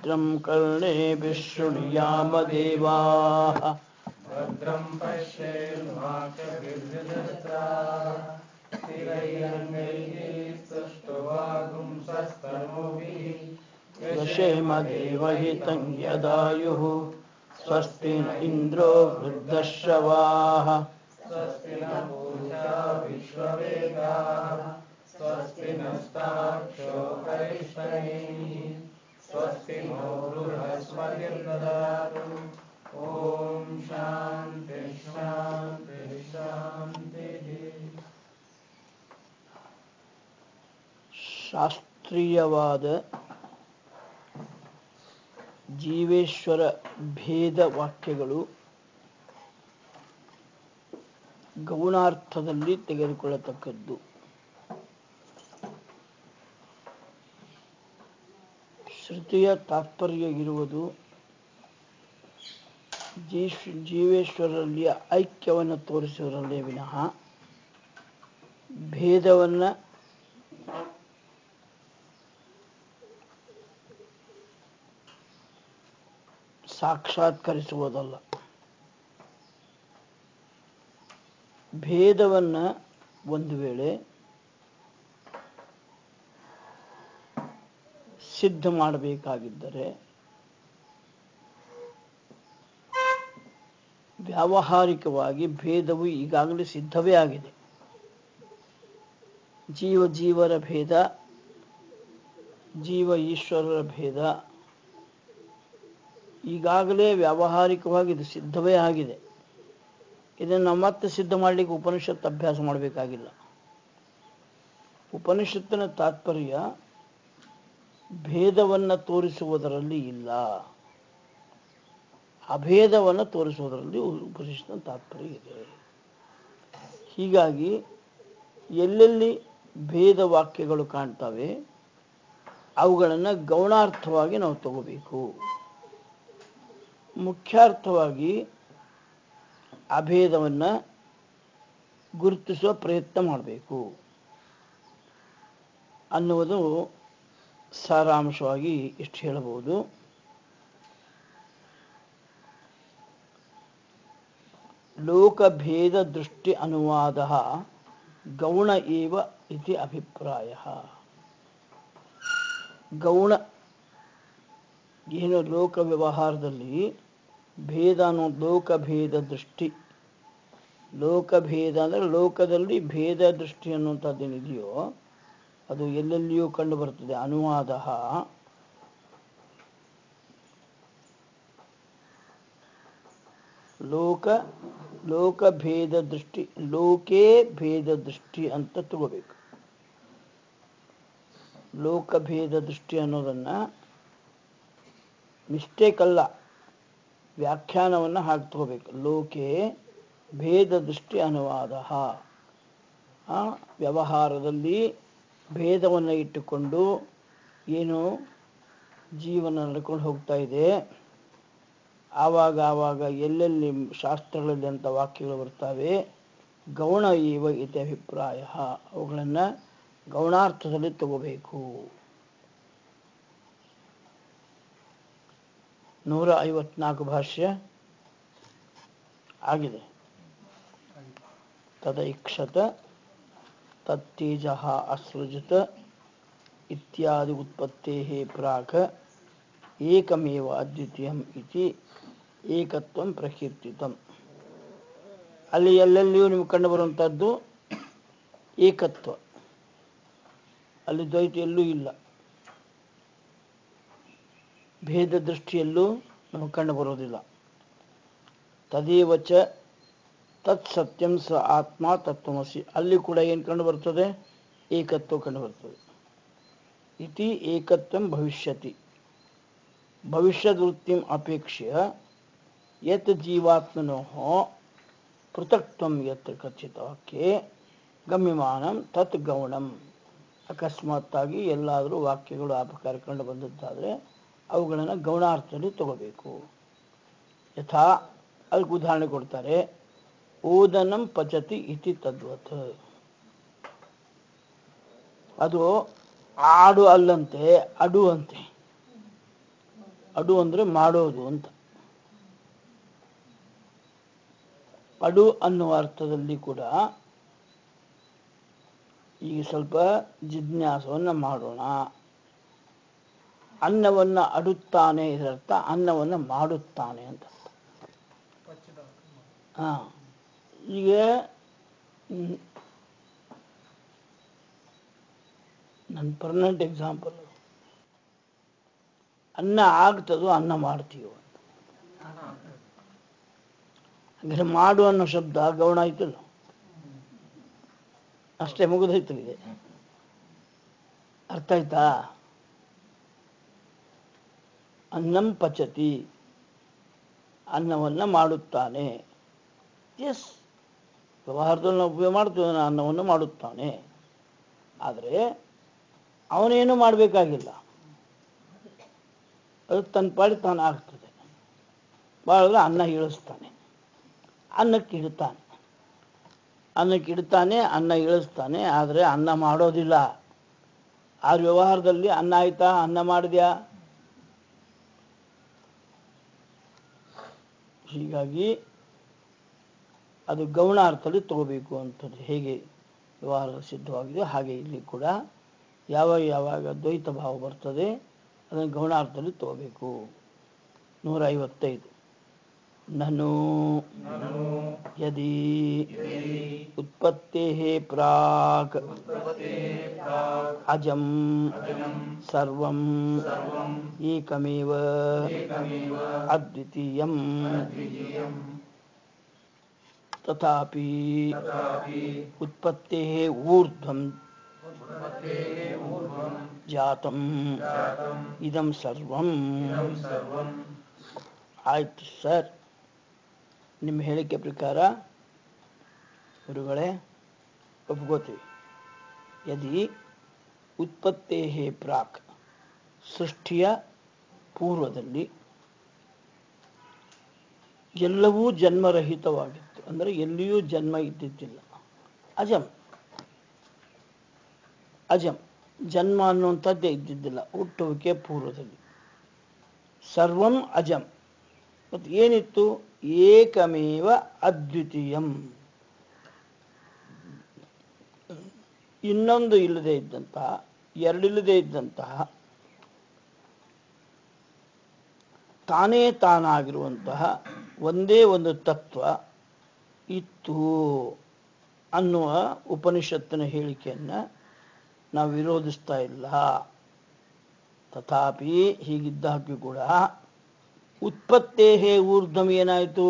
भद्रं कर्णेभिः शृणुयामदेवाः भद्रं पश्येन्माकविर्यजत्रा स्थिरैरङ्गैः सुष्ठुवागुंसस्तनूभिः यशेमदेवहितं यदायुः स्वस्ति न इन्द्रो वृद्धश्रवाः स्वस्ति न पूजा विश्ववेदाः स्वस्ति नस्ताक्षो हरिष्ठैः स्वस्ति नो बृहस्पतिर्ददातु ॐ शान्ति शान्ति शान्तिः ಶಾಸ್ತ್ರೀಯವಾದ ಜೀವೇಶ್ವರ ಭೇದ ವಾಕ್ಯಗಳು ಗೌಣಾರ್ಥದಲ್ಲಿ ತೆಗೆದುಕೊಳ್ಳತಕ್ಕದ್ದು ಶ್ರುತಿಯ ತಾತ್ಪರ್ಯ ಇರುವುದು ಜೀಶ್ ಜೀವೇಶ್ವರರಲ್ಲಿ ಐಕ್ಯವನ್ನು ತೋರಿಸುವುದರಲ್ಲೇ ವಿನಃ ಭೇದವನ್ನು ಸಾಕ್ಷಾತ್ಕರಿಸುವುದಲ್ಲ ಭೇದವನ್ನು ಒಂದು ವೇಳೆ ಸಿದ್ಧ ಮಾಡಬೇಕಾಗಿದ್ದರೆ ವ್ಯಾವಹಾರಿಕವಾಗಿ ಭೇದವು ಈಗಾಗಲೇ ಸಿದ್ಧವೇ ಆಗಿದೆ ಜೀವ ಜೀವರ ಭೇದ ಜೀವ ಈಶ್ವರರ ಭೇದ ಈಗಾಗಲೇ ವ್ಯಾವಹಾರಿಕವಾಗಿ ಇದು ಸಿದ್ಧವೇ ಆಗಿದೆ ಇದನ್ನು ನಾವು ಮತ್ತೆ ಸಿದ್ಧ ಮಾಡಲಿಕ್ಕೆ ಉಪನಿಷತ್ತು ಅಭ್ಯಾಸ ಮಾಡಬೇಕಾಗಿಲ್ಲ ಉಪನಿಷತ್ತಿನ ತಾತ್ಪರ್ಯ ಭೇದವನ್ನು ತೋರಿಸುವುದರಲ್ಲಿ ಇಲ್ಲ ಅಭೇದವನ್ನು ತೋರಿಸುವುದರಲ್ಲಿ ಉಪನಿಷತ್ತಿನ ತಾತ್ಪರ್ಯ ಇದೆ ಹೀಗಾಗಿ ಎಲ್ಲೆಲ್ಲಿ ಭೇದ ವಾಕ್ಯಗಳು ಕಾಣ್ತವೆ ಅವುಗಳನ್ನು ಗೌಣಾರ್ಥವಾಗಿ ನಾವು ತಗೋಬೇಕು ಮುಖ್ಯಾರ್ಥವಾಗಿ ಅಭೇದವನ್ನು ಗುರುತಿಸುವ ಪ್ರಯತ್ನ ಮಾಡಬೇಕು ಅನ್ನುವುದು ಸಾರಾಂಶವಾಗಿ ಇಷ್ಟು ಹೇಳಬಹುದು ಲೋಕಭೇದ ದೃಷ್ಟಿ ಅನುವಾದ ಗೌಣ ಏವ ಇತಿ ಅಭಿಪ್ರಾಯ ಗೌಣ ಏನು ಲೋಕ ವ್ಯವಹಾರದಲ್ಲಿ ಭೇದ ಅನ್ನೋ ಲೋಕಭೇದ ದೃಷ್ಟಿ ಲೋಕಭೇದ ಅಂದರೆ ಲೋಕದಲ್ಲಿ ಭೇದ ದೃಷ್ಟಿ ಅನ್ನುವಂಥದ್ದೇನಿದೆಯೋ ಅದು ಎಲ್ಲೆಲ್ಲಿಯೂ ಕಂಡು ಬರ್ತದೆ ಅನುವಾದ ಲೋಕ ಲೋಕಭೇದ ದೃಷ್ಟಿ ಲೋಕೇ ಭೇದ ದೃಷ್ಟಿ ಅಂತ ತಗೋಬೇಕು ಲೋಕಭೇದ ದೃಷ್ಟಿ ಅನ್ನೋದನ್ನ ಮಿಸ್ಟೇಕ್ ಅಲ್ಲ ವ್ಯಾಖ್ಯಾನವನ್ನು ಹಾಕಿ ತಗೋಬೇಕು ಲೋಕೆ ಭೇದ ದೃಷ್ಟಿ ಅನುವಾದ ವ್ಯವಹಾರದಲ್ಲಿ ಭೇದವನ್ನು ಇಟ್ಟುಕೊಂಡು ಏನು ಜೀವನ ನಡ್ಕೊಂಡು ಹೋಗ್ತಾ ಇದೆ ಆವಾಗ ಆವಾಗ ಎಲ್ಲೆಲ್ಲಿ ಶಾಸ್ತ್ರಗಳಲ್ಲಿ ಅಂತ ವಾಕ್ಯಗಳು ಬರ್ತವೆ ಗೌಣ ಇವ ಇತಿ ಅಭಿಪ್ರಾಯ ಅವುಗಳನ್ನು ಗೌಣಾರ್ಥದಲ್ಲಿ ತಗೋಬೇಕು ನೂರ ಐವತ್ನಾಲ್ಕು ಭಾಷ್ಯ ಆಗಿದೆ ತದೈಕ್ಷತ ತತ್ತೇಜ ಅಸೃಜತ ಇತ್ಯಾದಿ ಉತ್ಪತ್ತೇ ಪ್ರಾಕ್ ಏಕಮೇವ ಅದ್ವಿತೀಯಂ ಇತಿ ಏಕತ್ವಂ ಪ್ರಕೀರ್ತಿತಂ ಅಲ್ಲಿ ಎಲ್ಲೆಲ್ಲಿಯೂ ನಿಮ್ಗೆ ಕಂಡು ಬರುವಂಥದ್ದು ಏಕತ್ವ ಅಲ್ಲಿ ದ್ವೈತ ಎಲ್ಲೂ ಇಲ್ಲ ಭೇದ ದೃಷ್ಟಿಯಲ್ಲೂ ನಮಗೆ ಕಂಡು ಬರೋದಿಲ್ಲ ತದೇವಚ ತತ್ ಸತ್ಯಂ ಸ ಆತ್ಮ ತತ್ವಮಸಿ ಅಲ್ಲಿ ಕೂಡ ಏನು ಕಂಡು ಬರ್ತದೆ ಏಕತ್ವ ಕಂಡು ಬರ್ತದೆ ಇತಿ ಏಕತ್ವಂ ಭವಿಷ್ಯತಿ ಭವಿಷ್ಯದೃತ್ತಿಂ ಅಪೇಕ್ಷೆಯ ಯತ್ ಜೀವಾತ್ಮನೋ ಪೃಥಕ್ತ್ವಂ ಯತ್ ಕಥಿತವಾಕ್ಯೆ ಗಮ್ಯಮಾನಂ ತತ್ ಗೌಣಂ ಅಕಸ್ಮಾತ್ತಾಗಿ ಎಲ್ಲಾದರೂ ವಾಕ್ಯಗಳು ಆ ಪ್ರಕಾರ ಕಂಡು ಬಂದದ್ದಾದರೆ ಅವುಗಳನ್ನು ಗೌಣಾರ್ಥದಲ್ಲಿ ತಗೋಬೇಕು ಯಥಾ ಅದಕ್ಕೆ ಉದಾಹರಣೆ ಕೊಡ್ತಾರೆ ಓದನಂ ಪಚತಿ ಇತಿ ತದ್ವತ್ ಅದು ಆಡು ಅಲ್ಲಂತೆ ಅಡು ಅಂತೆ ಅಡು ಅಂದ್ರೆ ಮಾಡೋದು ಅಂತ ಪಡು ಅನ್ನುವ ಅರ್ಥದಲ್ಲಿ ಕೂಡ ಈಗ ಸ್ವಲ್ಪ ಜಿಜ್ಞಾಸವನ್ನ ಮಾಡೋಣ ಅನ್ನವನ್ನ ಅಡುತ್ತಾನೆ ಇದರರ್ಥ ಅನ್ನವನ್ನ ಮಾಡುತ್ತಾನೆ ಅಂತ ಹಾ ಈಗ ಮ್, ನನ್ನ ಪರ್ಮನೆಂಟ್ ಎಕ್ಸಾಂಪಲ್ ಅನ್ನ ಆಗ್ತದೋ ಅನ್ನ ಮಾಡ್ತೀವೋ ಅಂತ ಹಾಗಾದ್ರೆ ಮಾಡು ಅನ್ನೋ ಶಬ್ದ ಗೌಣ ಆಯ್ತಲ್ಲ ಅಷ್ಟೇ ಮುಗಿದೋಯ್ತು ಇದೆ ಅರ್ಥ ಆಯ್ತಾ ಅನ್ನಂ ಪಚತಿ ಅನ್ನವನ್ನ ಮಾಡುತ್ತಾನೆ ಎಸ್ ವ್ಯವಹಾರದಲ್ಲಿ ನಾವು ಉಪಯೋಗ ಮಾಡ್ತೀವಿ ಅವನು ಅನ್ನವನ್ನು ಮಾಡುತ್ತಾನೆ ಆದರೆ ಅವನೇನು ಮಾಡಬೇಕಾಗಿಲ್ಲ ಅದು ತನ್ನ ಪಾಡಿ ತಾನು ಆಗ್ತದೆ ಮಾಡಿದ್ರೆ ಅನ್ನ ಇಳಿಸ್ತಾನೆ ಅನ್ನಕ್ಕೆ ಇಡ್ತಾನೆ ಅನ್ನಕ್ಕೆ ಇಡ್ತಾನೆ ಅನ್ನ ಇಳಿಸ್ತಾನೆ ಆದರೆ ಅನ್ನ ಮಾಡೋದಿಲ್ಲ ಆ ವ್ಯವಹಾರದಲ್ಲಿ ಅನ್ನ ಆಯ್ತಾ ಅನ್ನ ಮಾಡಿದ್ಯಾ ಹೀಗಾಗಿ ಅದು ಗೌಣಾರ್ಥದಲ್ಲಿ ತಗೋಬೇಕು ಅಂತದ್ದು ಹೇಗೆ ವ್ಯವಹಾರ ಸಿದ್ಧವಾಗಿದೆ ಹಾಗೆ ಇಲ್ಲಿ ಕೂಡ ಯಾವಾಗ ಯಾವಾಗ ದ್ವೈತ ಭಾವ ಬರ್ತದೆ ಅದನ್ನು ಗೌಣಾರ್ಥದಲ್ಲಿ ತಗೋಬೇಕು ನೂರ ಐವತ್ತೈದು ನನು ನನು ಯದಿ ಯದಿ ಉತ್ಪತ್ತೇ ಪ್ರಾಕ್ ಉತ್ಪತ್ತೇಃ ಪ್ರಾಕ್ ಅಜಂ ಅಜಂ ಸರ್ವಂ ಸರ್ವಂ ಏಕಮೇವ ಏಕಮೇವ ಅದ್ವಿತೀಯಂ ಅದ್ವಿತೀಯಂ ತಥಾಪಿ ತಥಾಪಿ ಉತ್ಪತ್ತೇಃ ಊರ್ಧ್ವಂ ಉತ್ಪತ್ತೇಃ ಊರ್ಧ್ವಂ ಜಾತಂ ಜಾತಂ ಇದಂ ಸರ್ವಂ ಇದಂ ಸರ್ವಂ ಆಯ್ತು ಸರ್ ನಿಮ್ಮ ಹೇಳಿಕೆ ಪ್ರಕಾರ ಗುರುಗಳೇ ಒಪ್ಕೋತೀವಿ ಯದಿ ಉತ್ಪತ್ತೇ ಪ್ರಾಕ್ ಸೃಷ್ಟಿಯ ಪೂರ್ವದಲ್ಲಿ ಎಲ್ಲವೂ ಜನ್ಮರಹಿತವಾಗಿತ್ತು ಅಂದರೆ ಎಲ್ಲಿಯೂ ಜನ್ಮ ಇದ್ದಿದ್ದಿಲ್ಲ ಅಜಂ ಅಜಂ ಜನ್ಮ ಅನ್ನುವಂಥದ್ದೇ ಇದ್ದಿದ್ದಿಲ್ಲ ಹುಟ್ಟುವಿಕೆ ಪೂರ್ವದಲ್ಲಿ ಸರ್ವಂ ಅಜಂ ಮತ್ತು ಏನಿತ್ತು ಏಕಮೇವ ಅದ್ವಿತೀಯಂ ಇನ್ನೊಂದು ಇಲ್ಲದೆ ಇದ್ದಂತಹ ಎರಡಿಲ್ಲದೆ ಇದ್ದಂತಹ ತಾನೇ ತಾನಾಗಿರುವಂತಹ ಒಂದೇ ಒಂದು ತತ್ವ ಇತ್ತು ಅನ್ನುವ ಉಪನಿಷತ್ತಿನ ಹೇಳಿಕೆಯನ್ನ ನಾವು ವಿರೋಧಿಸ್ತಾ ಇಲ್ಲ ತಥಾಪಿ ಹೀಗಿದ್ದಾಗ್ಯೂ ಕೂಡ ಉತ್ಪತ್ತೇ ಊರ್ಧ್ವಂ ಏನಾಯಿತು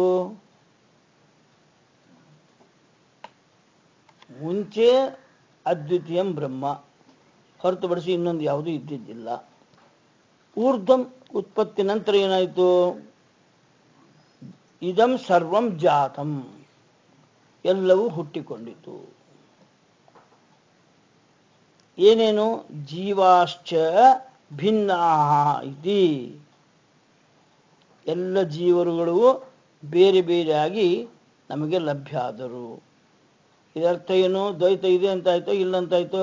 ಮುಂಚೆ ಅದ್ವಿತೀಯಂ ಬ್ರಹ್ಮ ಹೊರತುಪಡಿಸಿ ಇನ್ನೊಂದು ಯಾವುದೂ ಇದ್ದಿದ್ದಿಲ್ಲ ಊರ್ಧ್ವಂ ಉತ್ಪತ್ತಿ ನಂತರ ಏನಾಯಿತು ಇದಂ ಸರ್ವಂ ಜಾತಂ ಎಲ್ಲವೂ ಹುಟ್ಟಿಕೊಂಡಿತು ಏನೇನು ಜೀವಾಶ್ಚ ಭಿನ್ನ ಇತಿ ಎಲ್ಲ ಜೀವರುಗಳು ಬೇರೆ ಬೇರೆಯಾಗಿ ನಮಗೆ ಲಭ್ಯ ಆದರು ಇದರ್ಥ ಏನು ದ್ವೈತ ಇದೆ ಅಂತಾಯ್ತು ಇಲ್ಲ ಅಂತಾಯ್ತು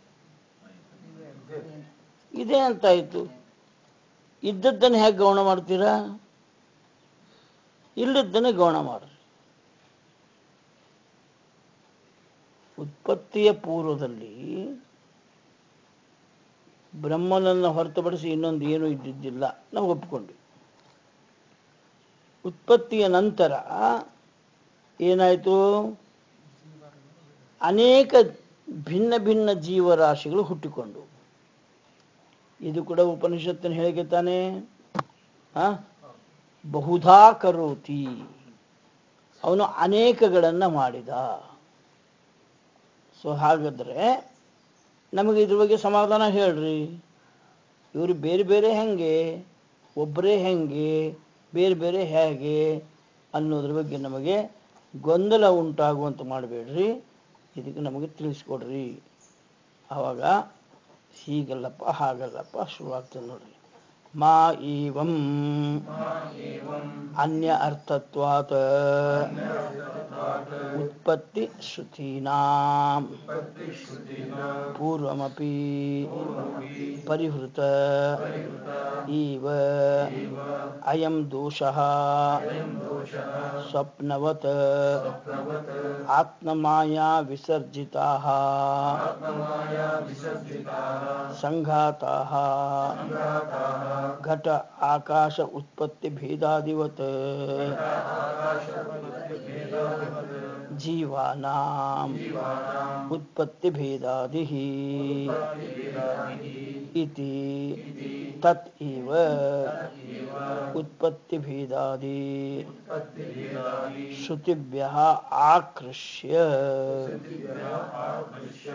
ಇದೆ ಅಂತಾಯ್ತು ಇದ್ದದ್ದನ್ನು ಹೇಗೆ ಗೌಣ ಮಾಡ್ತೀರಾ ಇಲ್ಲದ್ದನ್ನೇ ಗೌಣ ಮಾಡ್ರಿ ಉತ್ಪತ್ತಿಯ ಪೂರ್ವದಲ್ಲಿ ಬ್ರಹ್ಮನನ್ನು ಹೊರತುಪಡಿಸಿ ಇನ್ನೊಂದು ಏನೂ ಇದ್ದಿದ್ದಿಲ್ಲ ನಾವು ಒಪ್ಕೊಂಡ್ವಿ ಉತ್ಪತ್ತಿಯ ನಂತರ ಏನಾಯಿತು ಅನೇಕ ಭಿನ್ನ ಭಿನ್ನ ಜೀವರಾಶಿಗಳು ಹುಟ್ಟಿಕೊಂಡು ಇದು ಕೂಡ ಉಪನಿಷತ್ತಿನ ಹೇಳಿಕೆ ತಾನೇ ಆ? ಬಹುಧಾ ಕರೋತಿ ಅವನು ಅನೇಕಗಳನ್ನ ಮಾಡಿದ ಸೊ ಹಾಗಾದ್ರೆ ನಮಗೆ ಇದ್ರ ಬಗ್ಗೆ ಸಮಾಧಾನ ಹೇಳ್ರಿ ಇವರು ಬೇರೆ ಬೇರೆ ಹೆಂಗೆ ಒಬ್ಬರೇ ಹೆಂಗೆ ಬೇರೆ ಬೇರೆ ಹೇಗೆ ಅನ್ನೋದ್ರ ಬಗ್ಗೆ ನಮಗೆ ಗೊಂದಲ ಉಂಟಾಗುವಂತೆ ಮಾಡಬೇಡ್ರಿ ಇದಕ್ಕೆ ನಮಗೆ ತಿಳಿಸ್ಕೊಡ್ರಿ ಆವಾಗ ಹೀಗಲ್ಲಪ್ಪ ಹಾಗಲ್ಲಪ್ಪ ಶುರುವಾಗ್ತದೆ ನೋಡ್ರಿ ಮಾ ಏವಂ मा एवम् ಅನ್ಯ ಅರ್ಥತ್ವಾತ್ अन्यर्थत्वात् ಉತ್ಪತ್ತಿ ಶ್ರುತೀನಾಂ उत्पत्तिश्रुतिना ಪೂರ್ವಮಪಿ पूर्वमपि ಪರಿಹೃತ परिहृता ಇವ इव ಅಯಂ ದೋಷಃ अयं दोषः ಸ್ವಪ್ನವತ್ स्वप्नवत् ಆತ್ಮಮಾಯಾ ವಿಸರ್ಜಿತಾಃ आत्ममाया विसर्जिताः ಸಂಘಾತಾಃ सङ्घाताः ಘಟ ಆಕಾಶ ಉತ್ಪತ್ತಿ ಭೇದಾದಿವತ್ आकाशप्रतिभेदादिवत् ಜೀವಾನಾಂ जीवानाम् ಉತ್ಪತ್ತಿ ಭೇದಾದಿಃ उत्पत्तिभेदादिः ಇತಿ इति ತತ್ ಇವ एव ಉತ್ಪತ್ತಿ ಭೇದಾದಿ उत्पत्तिभेदादि ಶ್ರುತಿಭ್ಯಃ ಆಕೃಷ್ಯ श्रुतिभ्यः आकृष्य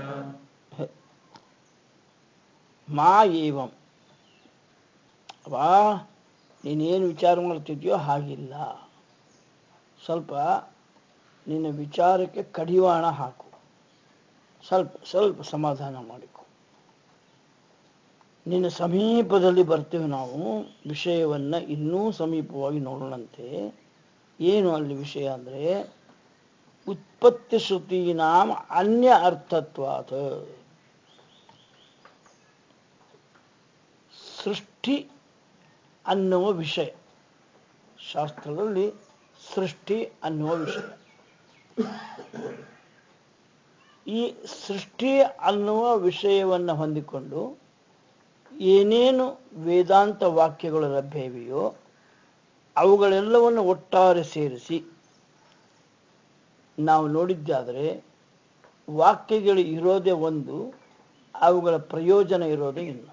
ಮಾ ಏವಂ ವಾ ನೀನೇನು ವಿಚಾರ ಮಾಡ್ತಿದ್ಯೋ ಹಾಗಿಲ್ಲ ಸ್ವಲ್ಪ ನಿನ್ನ ವಿಚಾರಕ್ಕೆ ಕಡಿವಾಣ ಹಾಕು ಸ್ವಲ್ಪ ಸ್ವಲ್ಪ ಸಮಾಧಾನ ಮಾಡಿಕೊ ನಿನ್ನ ಸಮೀಪದಲ್ಲಿ ಬರ್ತೇವೆ ನಾವು ವಿಷಯವನ್ನು ಇನ್ನೂ ಸಮೀಪವಾಗಿ ನೋಡೋಣಂತೆ ಏನು ಅಲ್ಲಿ ವಿಷಯ ಅಂದರೆ ಉತ್ಪತ್ತಿ ಶ್ರುತೀನಾಂ ಅನ್ಯ ಅರ್ಥತ್ವಾತ್ ಸೃಷ್ಟಿ ಅನ್ನುವ ವಿಷಯ ಶಾಸ್ತ್ರದಲ್ಲಿ ಸೃಷ್ಟಿ ಅನ್ನುವ ವಿಷಯ ಈ ಸೃಷ್ಟಿ ಅನ್ನುವ ವಿಷಯವನ್ನು ಹೊಂದಿಕೊಂಡು ಏನೇನು ವೇದಾಂತ ವಾಕ್ಯಗಳು ಲಭ್ಯವಿವೆಯೋ ಅವುಗಳೆಲ್ಲವನ್ನು ಒಟ್ಟಾರೆ ಸೇರಿಸಿ ನಾವು ನೋಡಿದ್ದಾದರೆ ವಾಕ್ಯಗಳು ಇರೋದೇ ಒಂದು ಅವುಗಳ ಪ್ರಯೋಜನ ಇರೋದೇ ಇನ್ನೊಂದು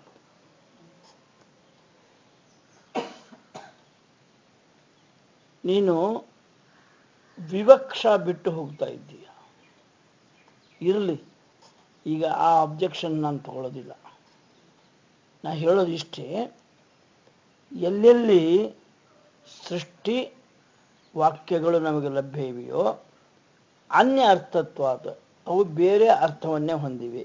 ನೀನು ವಿವಕ್ಷ ಬಿಟ್ಟು ಹೋಗ್ತಾ ಇದ್ದೀಯ ಇರಲಿ ಈಗ ಆ ಅಬ್ಜೆಕ್ಷನ್ ನಾನು ತಗೊಳ್ಳೋದಿಲ್ಲ ನಾ ಹೇಳೋದು ಇಷ್ಟೇ ಎಲ್ಲೆಲ್ಲಿ ಸೃಷ್ಟಿ ವಾಕ್ಯಗಳು ನಮಗೆ ಲಭ್ಯ ಇವೆಯೋ ಅನ್ಯ ಅರ್ಥತ್ವಾದ ಅವು ಬೇರೆ ಅರ್ಥವನ್ನೇ ಹೊಂದಿವೆ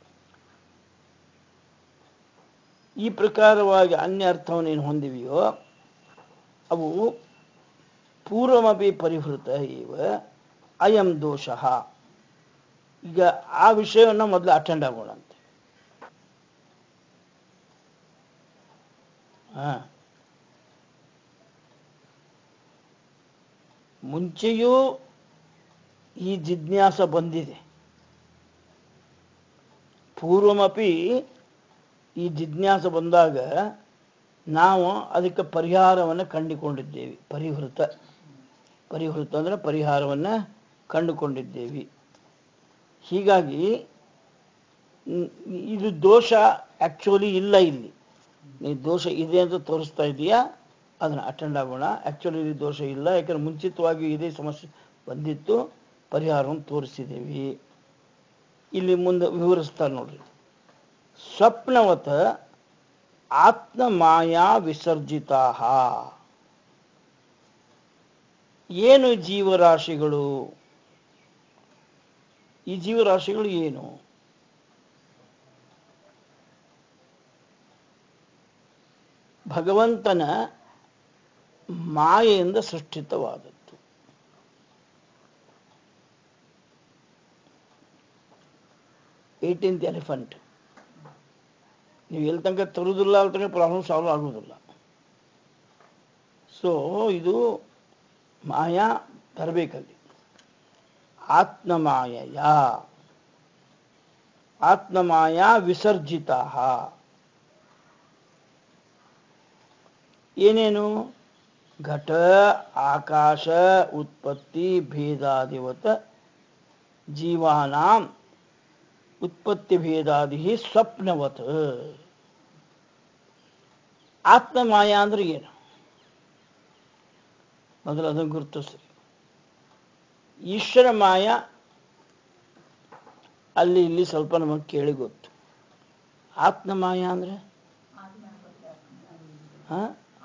ಈ ಪ್ರಕಾರವಾಗಿ ಅನ್ಯ ಅರ್ಥವನ್ನು ಏನು ಹೊಂದಿವೆಯೋ ಅವು ಪೂರ್ವಮಪಿ ಪರಿಹೃತ ಇವ ಅಯಂ ದೋಷ ಈಗ ಆ ವಿಷಯವನ್ನು ಮೊದಲು ಅಟೆಂಡ್ ಆಗೋಣಂತೆ ಹಾ ಮುಂಚೆಯೂ ಈ ಜಿಜ್ಞಾಸ ಬಂದಿದೆ ಪೂರ್ವಮಪಿ ಈ ಜಿಜ್ಞಾಸ ಬಂದಾಗ ನಾವು ಅದಕ್ಕೆ ಪರಿಹಾರವನ್ನು ಕಂಡುಕೊಂಡಿದ್ದೇವೆ ಪರಿಹೃತ ಪರಿಹೃತ ಅಂದರೆ ಪರಿಹಾರವನ್ನು ಕಂಡುಕೊಂಡಿದ್ದೇವೆ ಹೀಗಾಗಿ ನ್- ಇದು ದೋಷ ಆ್ಯಕ್ಚುಲಿ ಇಲ್ಲ ಇಲ್ಲಿ ನೀ ದೋಷ ಇದೆ ಅಂತ ತೋರಿಸ್ತಾ ಇದೀಯಾ ಅದನ್ನು ಅಟೆಂಡ್ ಆಗೋಣ ಆ್ಯಕ್ಚುಲಿ ಇಲ್ಲಿ ದೋಷ ಇಲ್ಲ ಯಾಕಂದ್ರೆ ಮುಂಚಿತವಾಗಿ ಇದೇ ಸಮಸ್ಯೆ ಬಂದಿತ್ತು ಪರಿಹಾರವನ್ನು ತೋರಿಸಿದ್ದೇವೆ ಇಲ್ಲಿ ಮುಂದೆ ವಿವರಿಸ್ತಾರೆ ನೋಡ್ರಿ ಸ್ವಪ್ನವತ ಆತ್ಮಮಾಯಾ ವಿಸರ್ಜಿತಾ ಏನು ಜೀವರಾಶಿಗಳು ಈ ಜೀವರಾಶಿಗಳು ಏನು ಭಗವಂತನ ಮಾಯೆಯಿಂದ ಸೃಷ್ಟಿತವಾದದ್ದು ಏಯ್ಟೀನ್ತ್ ಎಲಿಫೆಂಟ್ ನೀವು ಎಲ್ಲಿ ತನಕ ತರುವುದಿಲ್ಲ ಅಲ್ಲಿ ತನಕ ಪ್ರಾಬ್ಲಮ್ ಸಾಲ್ವ್ ಆಗುವುದಿಲ್ಲ ಸೊ ಇದು ಮಾಯಾ ತರಬೇಕಲ್ಲಿ ಆತ್ಮಮಾಯಯ ಆತ್ಮಮಾಯಾ ವಿಸರ್ಜಿತ ಏನೇನು ಘಟ ಆಕಾಶ ಉತ್ಪತ್ತಿ ಭೇದಾದಿವತ ಜೀವಾನಾಂ ಉತ್ಪತ್ತಿ ಭೇದಾದಿ ಸ್ವಪ್ನವತ್ ಆತ್ಮಮಾಯ ಅಂದ್ರೆ ಏನು ಮೊದಲು ಅದನ್ನು ಗುರುತಿಸ್ರಿ ಈಶ್ವರ ಮಾಯ ಅಲ್ಲಿ ಇಲ್ಲಿ ಸ್ವಲ್ಪ ನಮಗೆ ಕೇಳಿ ಗೊತ್ತು ಆತ್ಮಮಾಯ ಅಂದ್ರೆ ಹ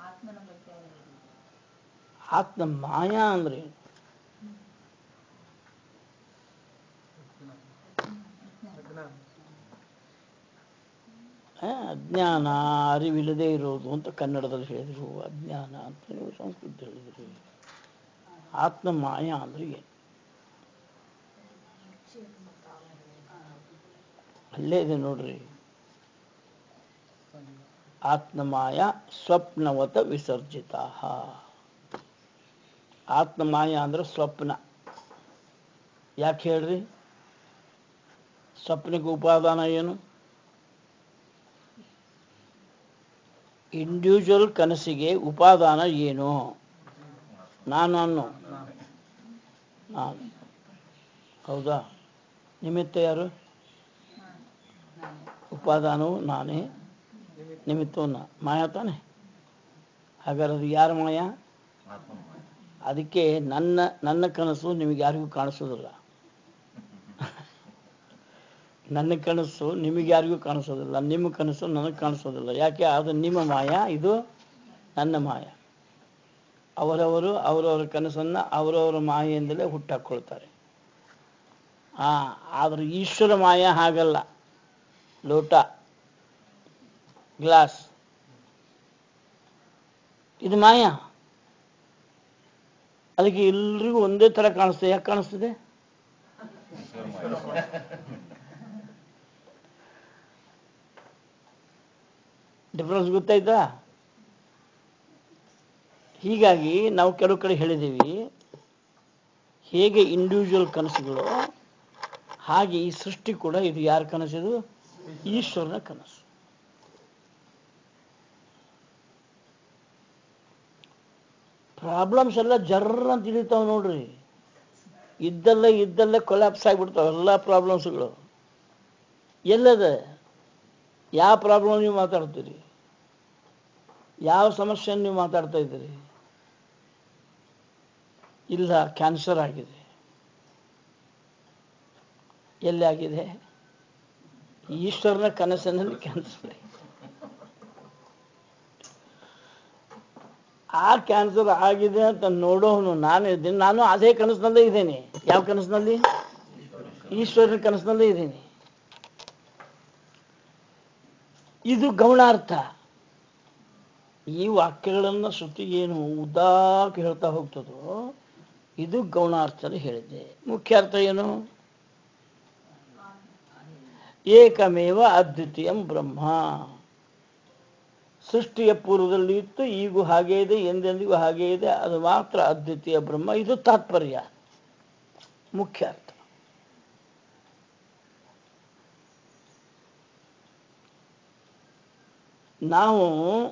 ಆತ್ಮ ಮಾಯಾ ಅಂದ್ರೆ ಏನು ಆ, ಅಜ್ಞಾನ ಅರಿವಿಲ್ಲದೆ ಇರೋದು ಅಂತ ಕನ್ನಡದಲ್ಲಿ ಹೇಳಿದರು ಅಜ್ಞಾನ ಅಂತ ನೀವು ಸಂಸ್ಕೃತ ಹೇಳಿದ್ರಿ ಆತ್ಮ ಮಾಯ ಅಂದ್ರೆ ಏನು ಅಲ್ಲೇ ಇದೆ ನೋಡ್ರಿ ಆತ್ಮಮಾಯ ಸ್ವಪ್ನವತ ವಿಸರ್ಜಿತ ಆತ್ಮಮಾಯ ಅಂದ್ರೆ ಸ್ವಪ್ನ ಯಾಕೆ ಹೇಳ್ರಿ ಸ್ವಪ್ನಕ್ಕೆ ಉಪಾದಾನ ಏನು ಇಂಡಿವಿಜುವಲ್ ಕನಸಿಗೆ ಉಪಾದಾನ ಏನು ನಾನು ಅನ್ನೋ ನಾನು ಹೌದಾ ನಿಮಿತ್ತ ಯಾರು ಉಪಾದಾನವು ನಾನೇ ನಿಮಿತ್ತವು ನಾ ಮಾಯಾ ತಾನೆ ಹಾಗಾದ್ರೆ ಅದು ಯಾರ ಮಾಯ ಅದಕ್ಕೆ ನನ್ನ ನನ್ನ ಕನಸು ನಿಮಗೆ ಯಾರಿಗೂ ಕಾಣಿಸೋದಿಲ್ಲ ನನ್ನ ಕನಸು ನಿಮಗೆ ಯಾರಿಗೂ ಕಾಣಿಸೋದಿಲ್ಲ ನಿಮ್ಮ ಕನಸು ನನಗೆ ಕಾಣಿಸೋದಿಲ್ಲ ಯಾಕೆ ಅದು ನಿಮ್ಮ ಮಾಯ ಇದು ನನ್ನ ಮಾಯ ಅವರವರು ಅವರವರ ಕನಸನ್ನು ಅವರವರ ಮಾಯೆಯಿಂದಲೇ ಹುಟ್ಟಾಕೊಳ್ತಾರೆ ಆ ಆದ್ರೆ ಈಶ್ವರ ಮಾಯ ಹಾಗಲ್ಲ ಲೋಟ ಗ್ಲಾಸ್ ಇದು ಮಾಯ ಅದಕ್ಕೆ ಎಲ್ರಿಗೂ ಒಂದೇ ಥರ ಕಾಣಿಸ್ತದೆ ಯಾಕೆ ಕಾಣಿಸ್ತದೆ ಡಿಫ್ರೆನ್ಸ್ ಗೊತ್ತಾಯ್ತಾ ಹೀಗಾಗಿ ನಾವು ಕೆಲವು ಕಡೆ ಹೇಳಿದ್ದೀವಿ ಹೇಗೆ ಇಂಡಿವಿಜುವಲ್ ಕನಸುಗಳು ಹಾಗೆ ಈ ಸೃಷ್ಟಿ ಕೂಡ ಇದು ಯಾರ ಕನಸಿದು ಈಶ್ವರನ ಕನಸು ಪ್ರಾಬ್ಲಮ್ಸ್ ಎಲ್ಲ ಜರ್ರ ಅಂತ ಇಳಿತಾವ ನೋಡ್ರಿ ಇದ್ದಲ್ಲೇ ಇದ್ದಲ್ಲೇ ಕೊಲ್ಯಾಪ್ಸ್ ಆಗಿಬಿಡ್ತಾವ ಎಲ್ಲ ಪ್ರಾಬ್ಲಮ್ಸ್ಗಳು ಎಲ್ಲದ ಯಾವ ಪ್ರಾಬ್ಲಮ್ ನೀವು ಮಾತಾಡ್ತೀರಿ ಯಾವ ಸಮಸ್ಯೆಯನ್ನು ನೀವು ಮಾತಾಡ್ತಾ ಇದ್ದೀರಿ ಇಲ್ಲ ಕ್ಯಾನ್ಸರ್ ಆಗಿದೆ ಎಲ್ಲಿ ಆಗಿದೆ ಈಶ್ವರನ ಕನಸಿನಲ್ಲಿ ಕ್ಯಾನ್ಸರ್ ಆಗಿದೆ ಆ ಕ್ಯಾನ್ಸರ್ ಆಗಿದೆ ಅಂತ ನೋಡೋನು ನಾನು ಇದ್ದೀನಿ ನಾನು ಅದೇ ಕನಸಿನಲ್ಲೇ ಇದ್ದೇನೆ ಯಾವ ಕನಸಿನಲ್ಲಿ ಈಶ್ವರನ ಕನಸಿನಲ್ಲೇ ಇದ್ದೀನಿ ಇದು ಗೌಣಾರ್ಥ ಈ ವಾಕ್ಯಗಳನ್ನು ಶ್ರುತಿ ಏನು ಉದ್ದಾಕ ಹೇಳ್ತಾ ಹೋಗ್ತದೋ ಇದು ಗೌಣಾರ್ಥದಲ್ಲಿ ಹೇಳಿದೆ ಮುಖ್ಯ ಅರ್ಥ ಏನು ಏಕಮೇವ ಅದ್ವಿತೀಯಂ ಬ್ರಹ್ಮ ಸೃಷ್ಟಿಯ ಪೂರ್ವದಲ್ಲಿ ಇತ್ತು ಈಗೂ ಹಾಗೇ ಇದೆ ಎಂದೆಂದಿಗೂ ಹಾಗೇ ಇದೆ ಅದು ಮಾತ್ರ ಅದ್ವಿತೀಯ ಬ್ರಹ್ಮ ಇದು ತಾತ್ಪರ್ಯ ಮುಖ್ಯ ಅರ್ಥ ನಾವು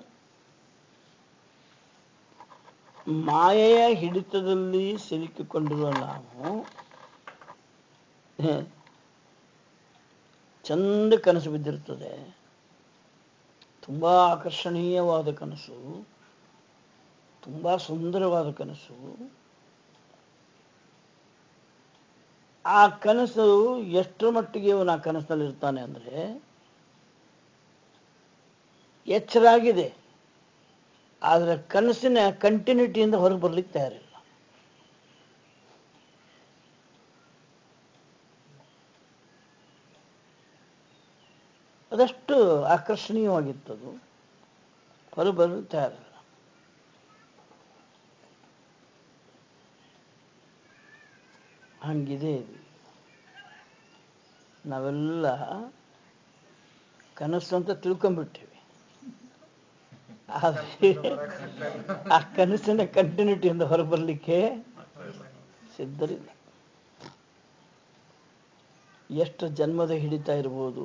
ಮಾಯೆಯ ಹಿಡಿತದಲ್ಲಿ ಸಿಲುಕಿಕೊಂಡಿರುವ ನಾವು ಹ, ಚಂದ ಕನಸು ಬಿದ್ದಿರ್ತದೆ ತುಂಬ ಆಕರ್ಷಣೀಯವಾದ ಕನಸು ತುಂಬ ಸುಂದರವಾದ ಕನಸು ಆ ಕನಸು ಎಷ್ಟರ ಮಟ್ಟಿಗೆ ಇವನು ಆ ಕನಸಿನಲ್ಲಿ ಇರ್ತಾನೆ ಅಂದರೆ ಎಚ್ಚರಾಗಿದೆ ಆದರೆ ಕನಸಿನ ಕಂಟಿನ್ಯೂಟಿಯಿಂದ ಹೊರಗೆ ಬರ್ಲಿಕ್ಕೆ ತಯಾರಿಲ್ಲ ಅದಷ್ಟು ಆಕರ್ಷಣೀಯವಾಗಿತ್ತದು ಹೊರಗೆ ಬರಲಿಕ್ಕೆ ತಯಾರಿಲ್ಲ ಹಂಗಿದೆ ಇದು ನಾವೆಲ್ಲ ಕನಸು ಅಂತ ತಿಳ್ಕೊಂಡ್ಬಿಟ್ಟಿವಿ ಆದರೆ ಆ ಕನಸಿನ ಕಂಟಿನ್ಯೂಟಿಯಿಂದ ಹೊರಬರಲಿಕ್ಕೆ ಸಿದ್ಧರಿಲ್ಲ ಎಷ್ಟು ಜನ್ಮದ ಹಿಡಿತಾ ಇರ್ಬೋದು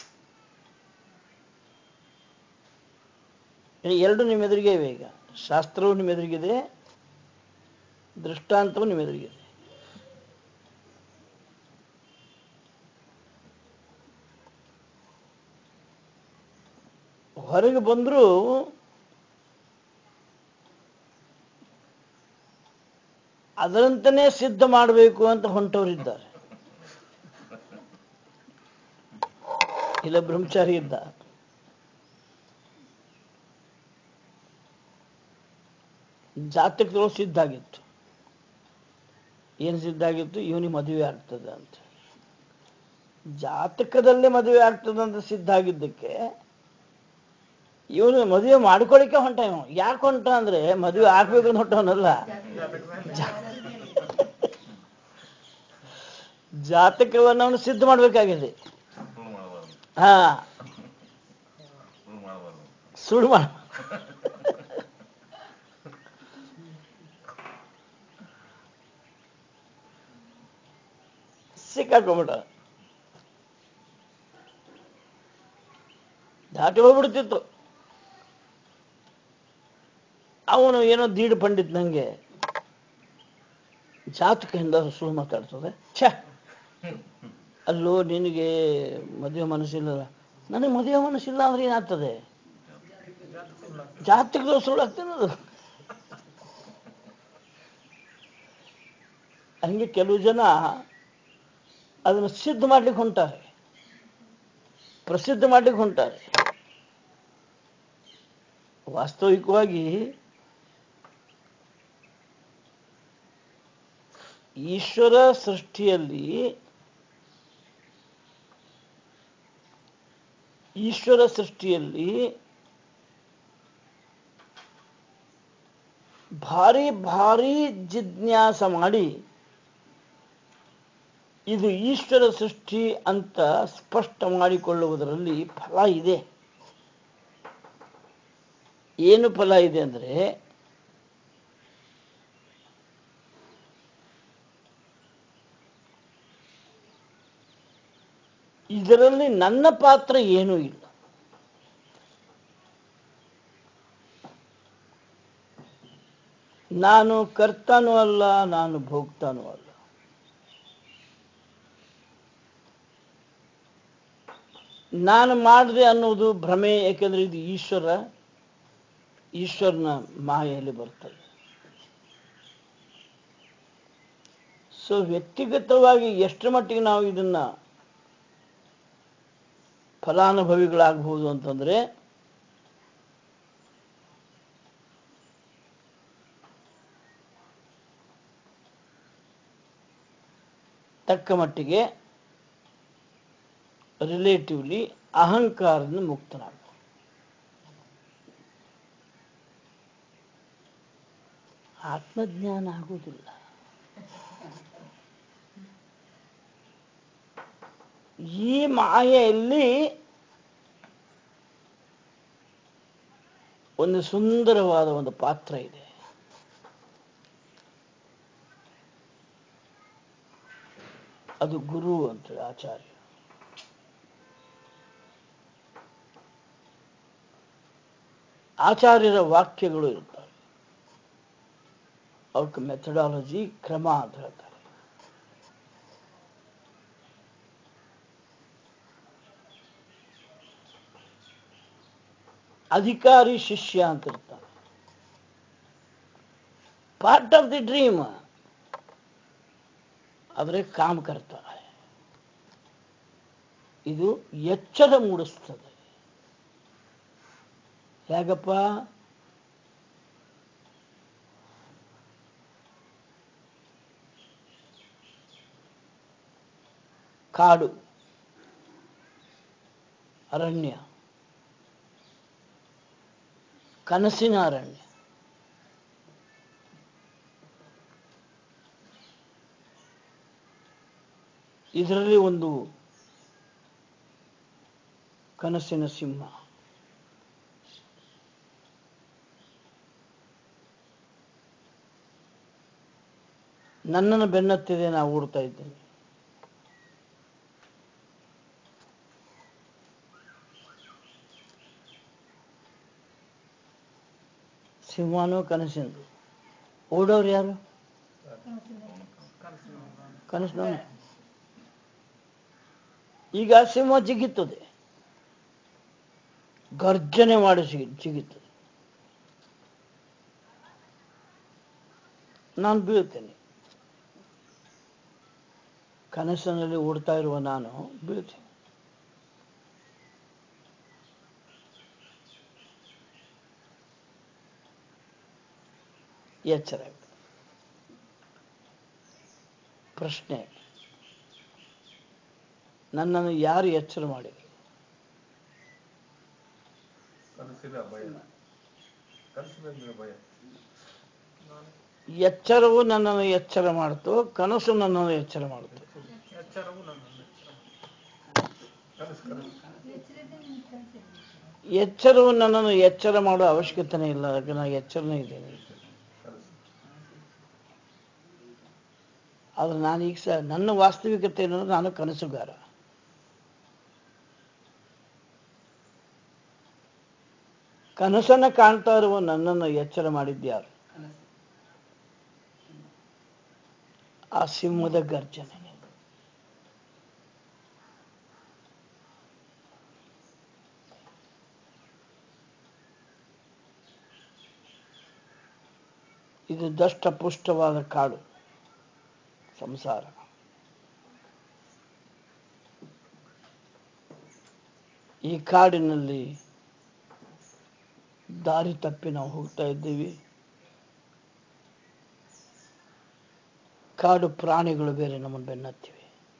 ಈ ಎರಡು ನಿಮ್ಮ ಎದುರಿಗೆ ಇವೆ ಈಗ ಶಾಸ್ತ್ರವು ನಿಮ್ಮ ಎದುರಿಗಿದೆ ದೃಷ್ಟಾಂತವು ನಿಮ್ಮ ಎದುರಿಗಿದೆ ಹೊರಗೆ ಬಂದರೂ ಅದರಂತನೇ ಸಿದ್ಧ ಮಾಡಬೇಕು ಅಂತ ಹೊಂಟವರಿದ್ದಾರೆ ಇಲ್ಲ ಬ್ರಹ್ಮಚಾರಿ ಇದ್ದ ಜಾತಕದೊಳಗೆ ಸಿದ್ಧ ಆಗಿತ್ತು ಏನು ಸಿದ್ಧ ಆಗಿತ್ತು ಇವನಿಗೆ ಮದುವೆ ಆಗ್ತದೆ ಅಂತ ಜಾತಕದಲ್ಲೇ ಮದುವೆ ಆಗ್ತದೆ ಅಂತ ಸಿದ್ಧ ಆಗಿದ್ದಕ್ಕೆ ಇವನು ಮದುವೆ ಮಾಡ್ಕೊಳಿಕ್ಕೆ ಹೊಂಟ ಇವ ಯಾಕೆ ಹೊಂಟ ಅಂದ್ರೆ ಮದುವೆ ಆಗ್ಬೇಕಂತ ಹೊಂಟವನಲ್ಲ ಜಾತಕವನ್ನು ಅವನು ಸಿದ್ಧ ಮಾಡ್ಬೇಕಾಗಿದೆ ಸುಳ್ಳು ಮಾಡಬಾರ್ದು ಹಾ ಸುಳ್ಳು ಮಾಡಬಾರ್ದು ಸುಳ್ಳು ಮಾಡ ಸಿಕ್ಕಾಕೊಂಬಿಟ್ಟ ದಾಟಿ ಹೋಗ್ಬಿಡ್ತಿತ್ತು ಅವನು ಏನೋ ದೀಡ್ ಪಂಡಿತ್ ನಂಗೆ ಜಾತಕದಿಂದ ಸುಳ್ಳು ಮಾತಾಡ್ತದೆ ಛ ಅಲ್ಲೋ ನಿನಗೆ ಮದುವೆ ಮನಸ್ಸಿಲ್ಲ ನನಗೆ ಮದುವೆ ಮನಸ್ಸಿಲ್ಲ ಅಂದ್ರೆ ಏನಾಗ್ತದೆ ಜಾತಕದ ಸುಳ್ಳು ಆಗ್ತದೆ ಹಂಗೆ ಕೆಲವು ಜನ ಅದನ್ನು ಸಿದ್ಧ ಮಾಡ್ಲಿಕ್ಕೆ ಹೊಂಟಾರೆ ಪ್ರಸಿದ್ಧ ಮಾಡ್ಲಿಕ್ಕೆ ಹೊಂಟಾರೆ ವಾಸ್ತವಿಕವಾಗಿ ಈಶ್ವರ ಸೃಷ್ಟಿಯಲ್ಲಿ ಈಶ್ವರ ಸೃಷ್ಟಿಯಲ್ಲಿ ಭಾರಿ ಭಾರಿ ಜಿಜ್ಞಾಸ ಮಾಡಿ ಇದು ಈಶ್ವರ ಸೃಷ್ಟಿ ಅಂತ ಸ್ಪಷ್ಟ ಮಾಡಿಕೊಳ್ಳುವುದರಲ್ಲಿ ಫಲ ಇದೆ ಏನು ಫಲ ಇದೆ ಅಂದರೆ ಇದರಲ್ಲಿ ನನ್ನ ಪಾತ್ರ ಏನೂ ಇಲ್ಲ ನಾನು ಕರ್ತನೂ ಅಲ್ಲ ನಾನು ಭೋಗ್ತಾನೂ ಅಲ್ಲ ನಾನು ಮಾಡಿದೆ ಅನ್ನೋದು ಭ್ರಮೆ ಏಕೆಂದ್ರೆ ಇದು ಈಶ್ವರ ಈಶ್ವರನ ಮಾಯೆಯಲ್ಲಿ ಬರ್ತದೆ ಸೊ ವ್ಯಕ್ತಿಗತವಾಗಿ ಎಷ್ಟರ ಮಟ್ಟಿಗೆ ನಾವು ಇದನ್ನ ಫಲಾನುಭವಿಗಳಾಗಬಹುದು ಅಂತಂದ್ರೆ ತಕ್ಕ ಮಟ್ಟಿಗೆ ರಿಲೇಟಿವ್ಲಿ ಅಹಂಕಾರದಿಂದ ಮುಕ್ತನಾಗ ಆತ್ಮಜ್ಞಾನ ಆಗುವುದಿಲ್ಲ ಈ ಮಾಯೆಯಲ್ಲಿ ಒಂದು ಸುಂದರವಾದ ಒಂದು ಪಾತ್ರ ಇದೆ ಅದು ಗುರು ಅಂತ ಆಚಾರ್ಯ ಆಚಾರ್ಯರ ವಾಕ್ಯಗಳು ಇರುತ್ತವೆ ಅವಕ್ಕೆ ಮೆಥಡಾಲಜಿ ಕ್ರಮ ಅಂತ ಹೇಳ್ತಾರೆ ಅಧಿಕಾರಿ ಶಿಷ್ಯ ಅಂತ ಇರ್ತಾರೆ ಪಾರ್ಟ್ ಆಫ್ ದಿ ಡ್ರೀಮ್ ಆದರೆ ಕಾಮಕರ್ತ ಇದು ಎಚ್ಚರ ಮೂಡಿಸ್ತದೆ ಹೇಗಪ್ಪ ಕಾಡು ಅರಣ್ಯ ಕನಸಿನ ಅರಣ್ಯ ಇದರಲ್ಲಿ ಒಂದು ಕನಸಿನ ಸಿಂಹ ನನ್ನನ್ನು ಬೆನ್ನತ್ತಿದೆ ನಾವು ಓಡ್ತಾ ಇದ್ದೇನೆ ಸಿಂಹನೂ ಕನಸಿಂದು ಓಡೋರು ಯಾರು ಕನಸಿನವನು ಈಗ ಸಿಂಹ ಜಿಗಿತ್ತದೆ ಗರ್ಜನೆ ಮಾಡಿ ಸಿಗಿ ಜಿಗಿತದೆ ನಾನು ಬೀಳ್ತೇನೆ ಕನಸಿನಲ್ಲಿ ಓಡ್ತಾ ಇರುವ ನಾನು ಬೀಳ್ತೇನೆ ಎಚ್ಚರ ಆಗುತ್ತೆ. ಪ್ರಶ್ನೆ ನನ್ನನ್ನು ಯಾರು ಎಚ್ಚರ ಮಾಡಿದರು ಕನಸು ಕನಸಿಲ್ಲ ಭಯ ಕನಸಿನ ಭಯ ಎಚ್ಚರವು ನನ್ನನ್ನು ಎಚ್ಚರ ಮಾಡ್ತು ಕನಸು ನನ್ನನ್ನು ಎಚ್ಚರ ಮಾಡ್ತು ಎಚ್ಚರವು ನನ್ನನ್ನು ಕನಸು ಕನಸು ಎಚ್ಚರವು ನನ್ನನ್ನು ಎಚ್ಚರ ಮಾಡೋ ಅವಶ್ಯಕತೆನೇ ಇಲ್ಲ ಅದಕ್ಕೆ ನಾನು ಎಚ್ಚರನೇ ಇದ್ದೇನೆ ಕನಸು ಆದ್ರೆ ನಾನೀಗ ಸಹ ನನ್ನ ವಾಸ್ತವಿಕತೆ ಏನಂದ್ರೆ ನಾನು ಕನಸುಗಾರ ಕನಸನ್ನ ಕಾಣ್ತಾ ಇರುವ ನನ್ನನ್ನು ಎಚ್ಚರ ಮಾಡಿದ್ಯಾರು ಆ ಸಿಂಹದ ಗರ್ಜನೆ ಇದು ದಷ್ಟಪುಷ್ಟವಾದ ಕಾಡು ಸಂಸಾರ ಈ ಕಾಡಿನಲ್ಲಿ ದಾರಿ ತಪ್ಪಿ ನಾವು ಹೋಗ್ತಾ ಇದ್ದೀವಿ ಕಾಡು ಪ್ರಾಣಿಗಳು ಬೇರೆ ನಮ್ಮನ್ನು ಬೆನ್ನತ್ತಿವೆ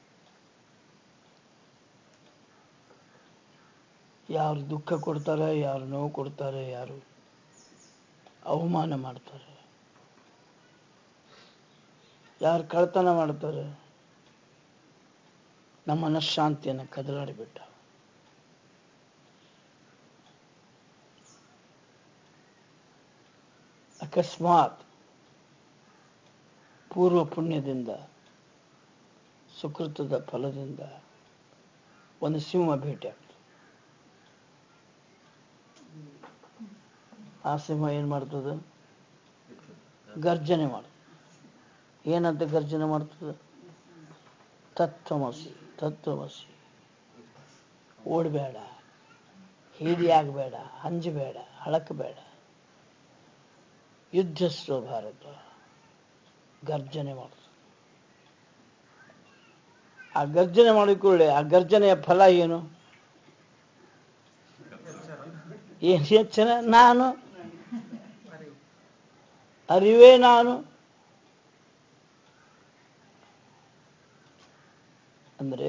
ಯಾರು ದುಃಖ ಕೊಡ್ತಾರೆ ಯಾರು ನೋವು ಕೊಡ್ತಾರೆ ಯಾರು ಅವಮಾನ ಮಾಡ್ತಾರೆ ಯಾರು ಕಳ್ತನ ಮಾಡ್ತಾರೆ ನಮ್ಮ ಮನಃಶಾಂತಿಯನ್ನು ಕದಲಾಡಿಬಿಟ್ಟ ಅಕಸ್ಮಾತ್ ಪೂರ್ವ ಪುಣ್ಯದಿಂದ ಸುಕೃತದ ಫಲದಿಂದ ಒಂದು ಸಿಂಹ ಭೇಟಿ ಆಗ್ತದೆ ಆ ಸಿಂಹ ಏನು ಮಾಡ್ತದೆ ಗರ್ಜನೆ ಮಾಡ್ತದೆ ಏನಂತ ಗರ್ಜನೆ ಮಾಡ್ತದೆ ತತ್ವಮಸಿ ತತ್ವಮಸಿ ಓಡಬೇಡ ಹೀಡಿ ಆಗಬೇಡ ಹಂಜಬೇಡ ಹಳಕಬೇಡ ಯುದ್ಧಸ್ವ ಭಾರತ ಗರ್ಜನೆ ಮಾಡ್ತದೆ ಆ ಗರ್ಜನೆ ಮಾಡಿಕೊಳ್ಳಿ ಆ ಗರ್ಜನೆಯ ಫಲ ಏನು ಏನು ಎಚ್ಚರ ನಾನು ಅರಿವು ಅರಿವೇ ನಾನು ಅಂದ್ರೆ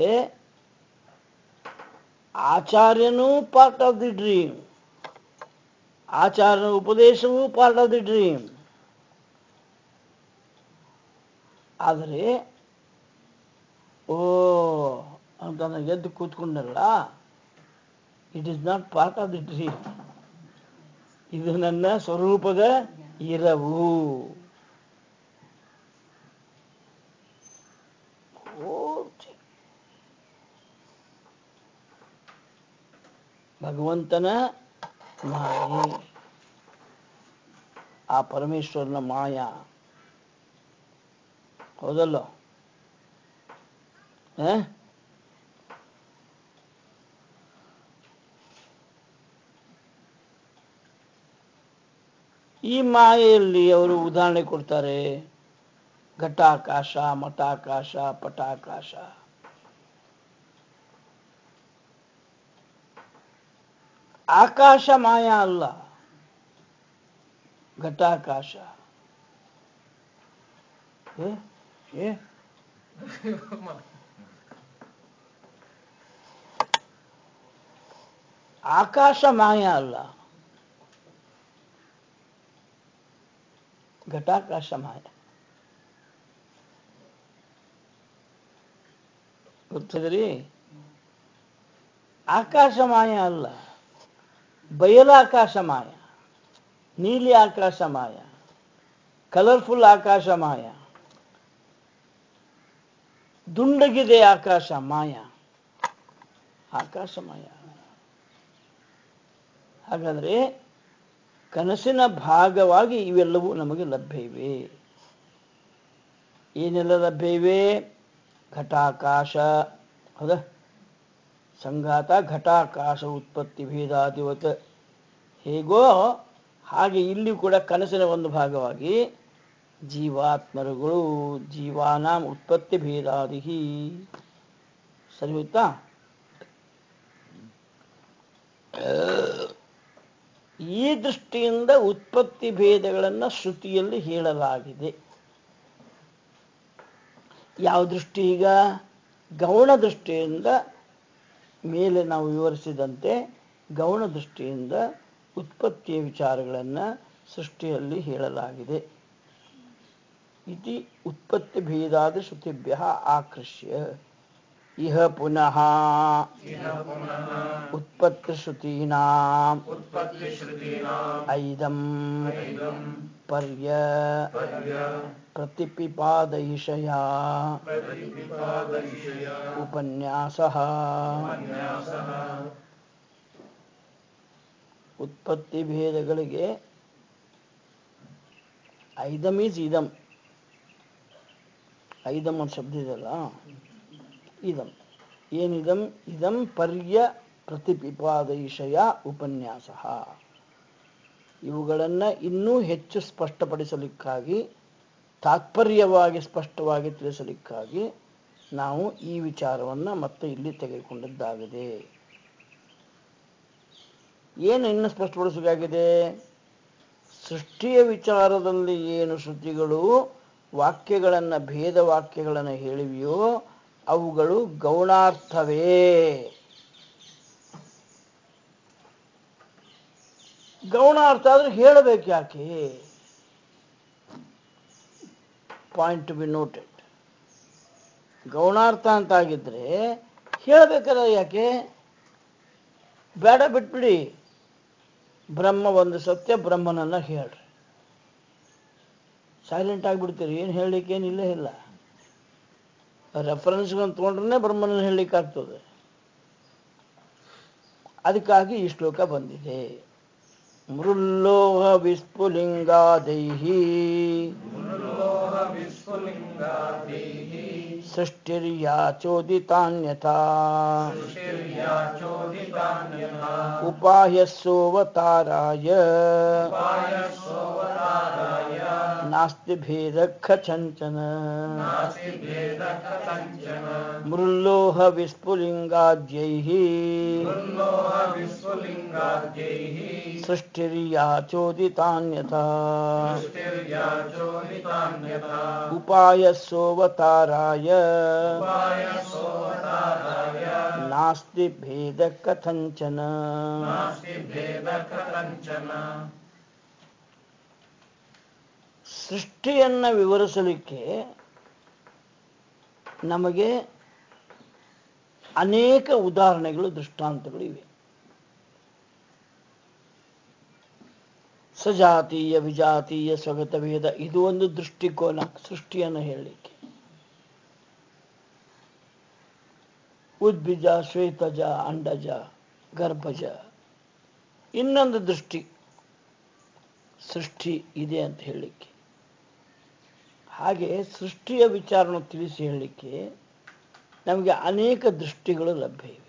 ಆಚಾರ್ಯನೂ ಪಾರ್ಟ್ ಆಫ್ ದಿ ಡ್ರೀಮ್ ಆಚಾರ್ಯನ ಉಪದೇಶವೂ ಪಾರ್ಟ್ ಆಫ್ ದಿ ಡ್ರೀಮ್ ಆದರೆ ಓ ಅಂತ ನಾನು ಎದ್ದು ಕೂತ್ಕೊಂಡಲ್ಲ it is not part of the dream ಇದು ನನ್ನ ಸ್ವರೂಪದ ಇರವು ಪೂರ್ತಿ ಭಗವಂತನ ಮಾಯೆ ಆ ಪರಮೇಶ್ವರನ ಮಾಯ ಹೌದಲ್ಲ ಆ? ಈ ಮಾಯೆಯಲ್ಲಿ ಅವರು ಉದಾಹರಣೆ ಕೊಡ್ತಾರೆ ಘಟಾಕಾಶ ಮಠಾಕಾಶ ಪಟಾಕಾಶ ಆಕಾಶ ಮಾಯ ಅಲ್ಲ ಘಟಾಕಾಶ ಏ ಏ ಆಕಾಶ ಮಾಯ ಅಲ್ಲ ಘಟಾಕಾಶ ಮಾಯ ಗೊತ್ತದ್ರಿ ಆಕಾಶ ಮಾಯ ಅಲ್ಲ ಬಯಲಾಕಾಶ ಮಾಯ ನೀಲಿ ಆಕಾಶ ಮಾಯ ಕಲರ್ಫುಲ್ ಆಕಾಶ ಮಾಯ ದುಂಡಗಿದೆ ಆಕಾಶ ಮಾಯ ಆಕಾಶ ಮಾಯ ಹಾಗಾದ್ರೆ ಕನಸಿನ ಭಾಗವಾಗಿ ಇವೆಲ್ಲವೂ ನಮಗೆ ಲಭ್ಯ ಇವೆ ಏನೆಲ್ಲ ಲಭ್ಯ ಇವೆ ಘಟಾಕಾಶ ಹೌದಾ ಸಂಘಾತ ಘಟಾಕಾಶ ಉತ್ಪತ್ತಿ ಭೇದಾದಿವತ್ ಹೇಗೋ ಹಾಗೆ ಇಲ್ಲಿ ಕೂಡ ಕನಸಿನ ಒಂದು ಭಾಗವಾಗಿ ಜೀವಾತ್ಮರುಗಳು ಜೀವಾನಾಂ ಉತ್ಪತ್ತಿ ಭೇದಾದಿ ಸರಿ ಹೋಯ್ತಾ ಈ ದೃಷ್ಟಿಯಿಂದ ಉತ್ಪತ್ತಿ ಭೇದಗಳನ್ನು ಶ್ರುತಿಯಲ್ಲಿ ಹೇಳಲಾಗಿದೆ ಯಾವ ದೃಷ್ಟಿ ಈಗ ಗೌಣ ದೃಷ್ಟಿಯಿಂದ ಮೇಲೆ ನಾವು ವಿವರಿಸಿದಂತೆ ಗೌಣ ದೃಷ್ಟಿಯಿಂದ ಉತ್ಪತ್ತಿಯ ವಿಚಾರಗಳನ್ನು ಸೃಷ್ಟಿಯಲ್ಲಿ ಹೇಳಲಾಗಿದೆ ಇತಿ ಉತ್ಪತ್ತಿ ಭೇದಾದ ಶ್ರುತಿಭ್ಯ ಆಕೃಷ್ಯ ಇಹ ಪುನಃ ಉತ್ಪತ್ತಿ ಶ್ರುತೀನಾಂ ಐದಂ ಪರ್ಯ ಪ್ರತಿಪಿಪಾದಯಿಷಯ ಉಪನ್ಯಾಸ ಉತ್ಪತ್ತಿ ಭೇದಗಳಿಗೆ ಐದಮ್ ಈಸ್ ಇದಂ ಐದಮ್ ಒಂದು ಶಬ್ದ ಇದೆಯಲ್ಲ ಇದಂ ಏನಿದಂ ಇದಂ ಪರ್ಯ ಪ್ರತಿಪಿಪಾದಯಿಷಯ ಉಪನ್ಯಾಸ ಇವುಗಳನ್ನು ಇನ್ನೂ ಹೆಚ್ಚು ಸ್ಪಷ್ಟಪಡಿಸಲಿಕ್ಕಾಗಿ ತಾತ್ಪರ್ಯವಾಗಿ ಸ್ಪಷ್ಟವಾಗಿ ತಿಳಿಸಲಿಕ್ಕಾಗಿ ನಾವು ಈ ವಿಚಾರವನ್ನು ಮತ್ತೆ ಇಲ್ಲಿ ತೆಗೆದುಕೊಂಡದ್ದಾಗಿದೆ ಏನು ಇನ್ನು ಸ್ಪಷ್ಟಪಡಿಸಬೇಕಾಗಿದೆ ಸೃಷ್ಟಿಯ ವಿಚಾರದಲ್ಲಿ ಏನು ಶ್ರುತಿಗಳು ವಾಕ್ಯಗಳನ್ನು ಭೇದ ವಾಕ್ಯಗಳನ್ನು ಹೇಳಿವೆಯೋ ಅವುಗಳು ಗೌಣಾರ್ಥವೇ ಗೌಣಾರ್ಥ ಆದ್ರೆ ಹೇಳಬೇಕು ಯಾಕೆ ಪಾಯಿಂಟ್ ಟು ಬಿ ನೋಟೆಡ್ ಗೌಣಾರ್ಥ ಅಂತ ಆಗಿದ್ರೆ ಹೇಳಬೇಕಲ್ಲ ಯಾಕೆ ಬೇಡ ಬಿಟ್ಬಿಡಿ ಬ್ರಹ್ಮ ಒಂದು ಸತ್ಯ ಬ್ರಹ್ಮನನ್ನ ಹೇಳ್ರಿ ಸೈಲೆಂಟ್ ಆಗಿಬಿಡ್ತೀರಿ ಏನು ಹೇಳಲಿಕ್ಕೆ ಏನಿಲ್ಲ ಇಲ್ಲ ರೆಫರೆನ್ಸ್ಗಳನ್ನು ತೊಗೊಂಡ್ರೆ ಬ್ರಹ್ಮನ ಹೇಳಲಿಕ್ಕೆ ಆಗ್ತದೆ ಅದಕ್ಕಾಗಿ ಈ ಶ್ಲೋಕ ಬಂದಿದೆ ಮೃಲ್ಲೋಹ ವಿಸ್ಫುಲಿಂಗಾದೈಹಿ ಸೃಷ್ಟಿರ್ಯಾಚೋದಿತಾನ್ಯಥಾ ಉಪಾಯಸ್ಸೋವತಾರಾಯ ನಾಸ್ತಿ ಭೇದ ಖಚಂಚನ ಮೃಲ್ಲೋಹ ವಿಸ್ಫುಲಿಂಗಾದ್ಯೈಃ ಸೃಷ್ಟಿರ್ಯಾಚೋದಿತಾನ್ಯಥಾ ಉಪಾಯಸ್ಸೋವತಾರಾಯ ನಾಸ್ತಿ ಭೇದ ಕಥಂಚನ ಸೃಷ್ಟಿಯನ್ನ ವಿವರಿಸಲಿಕ್ಕೆ ನಮಗೆ ಅನೇಕ ಉದಾಹರಣೆಗಳು ದೃಷ್ಟಾಂತಗಳು ಇವೆ ಸಜಾತೀಯ ವಿಜಾತೀಯ ಸ್ವಗತ ಭೇದ ಇದು ಒಂದು ದೃಷ್ಟಿಕೋನ ಸೃಷ್ಟಿಯನ್ನು ಹೇಳಲಿಕ್ಕೆ ಉದ್ಭಿಜ ಶ್ವೇತಜ ಅಂಡಜ ಗರ್ಭಜ ಇನ್ನೊಂದು ದೃಷ್ಟಿ ಸೃಷ್ಟಿ ಇದೆ ಅಂತ ಹೇಳಲಿಕ್ಕೆ ಹಾಗೆ ಸೃಷ್ಟಿಯ ವಿಚಾರನ ತಿಳಿಸಿ ಹೇಳಲಿಕ್ಕೆ ನಮಗೆ ಅನೇಕ ದೃಷ್ಟಿಗಳು ಲಭ್ಯ ಇವೆ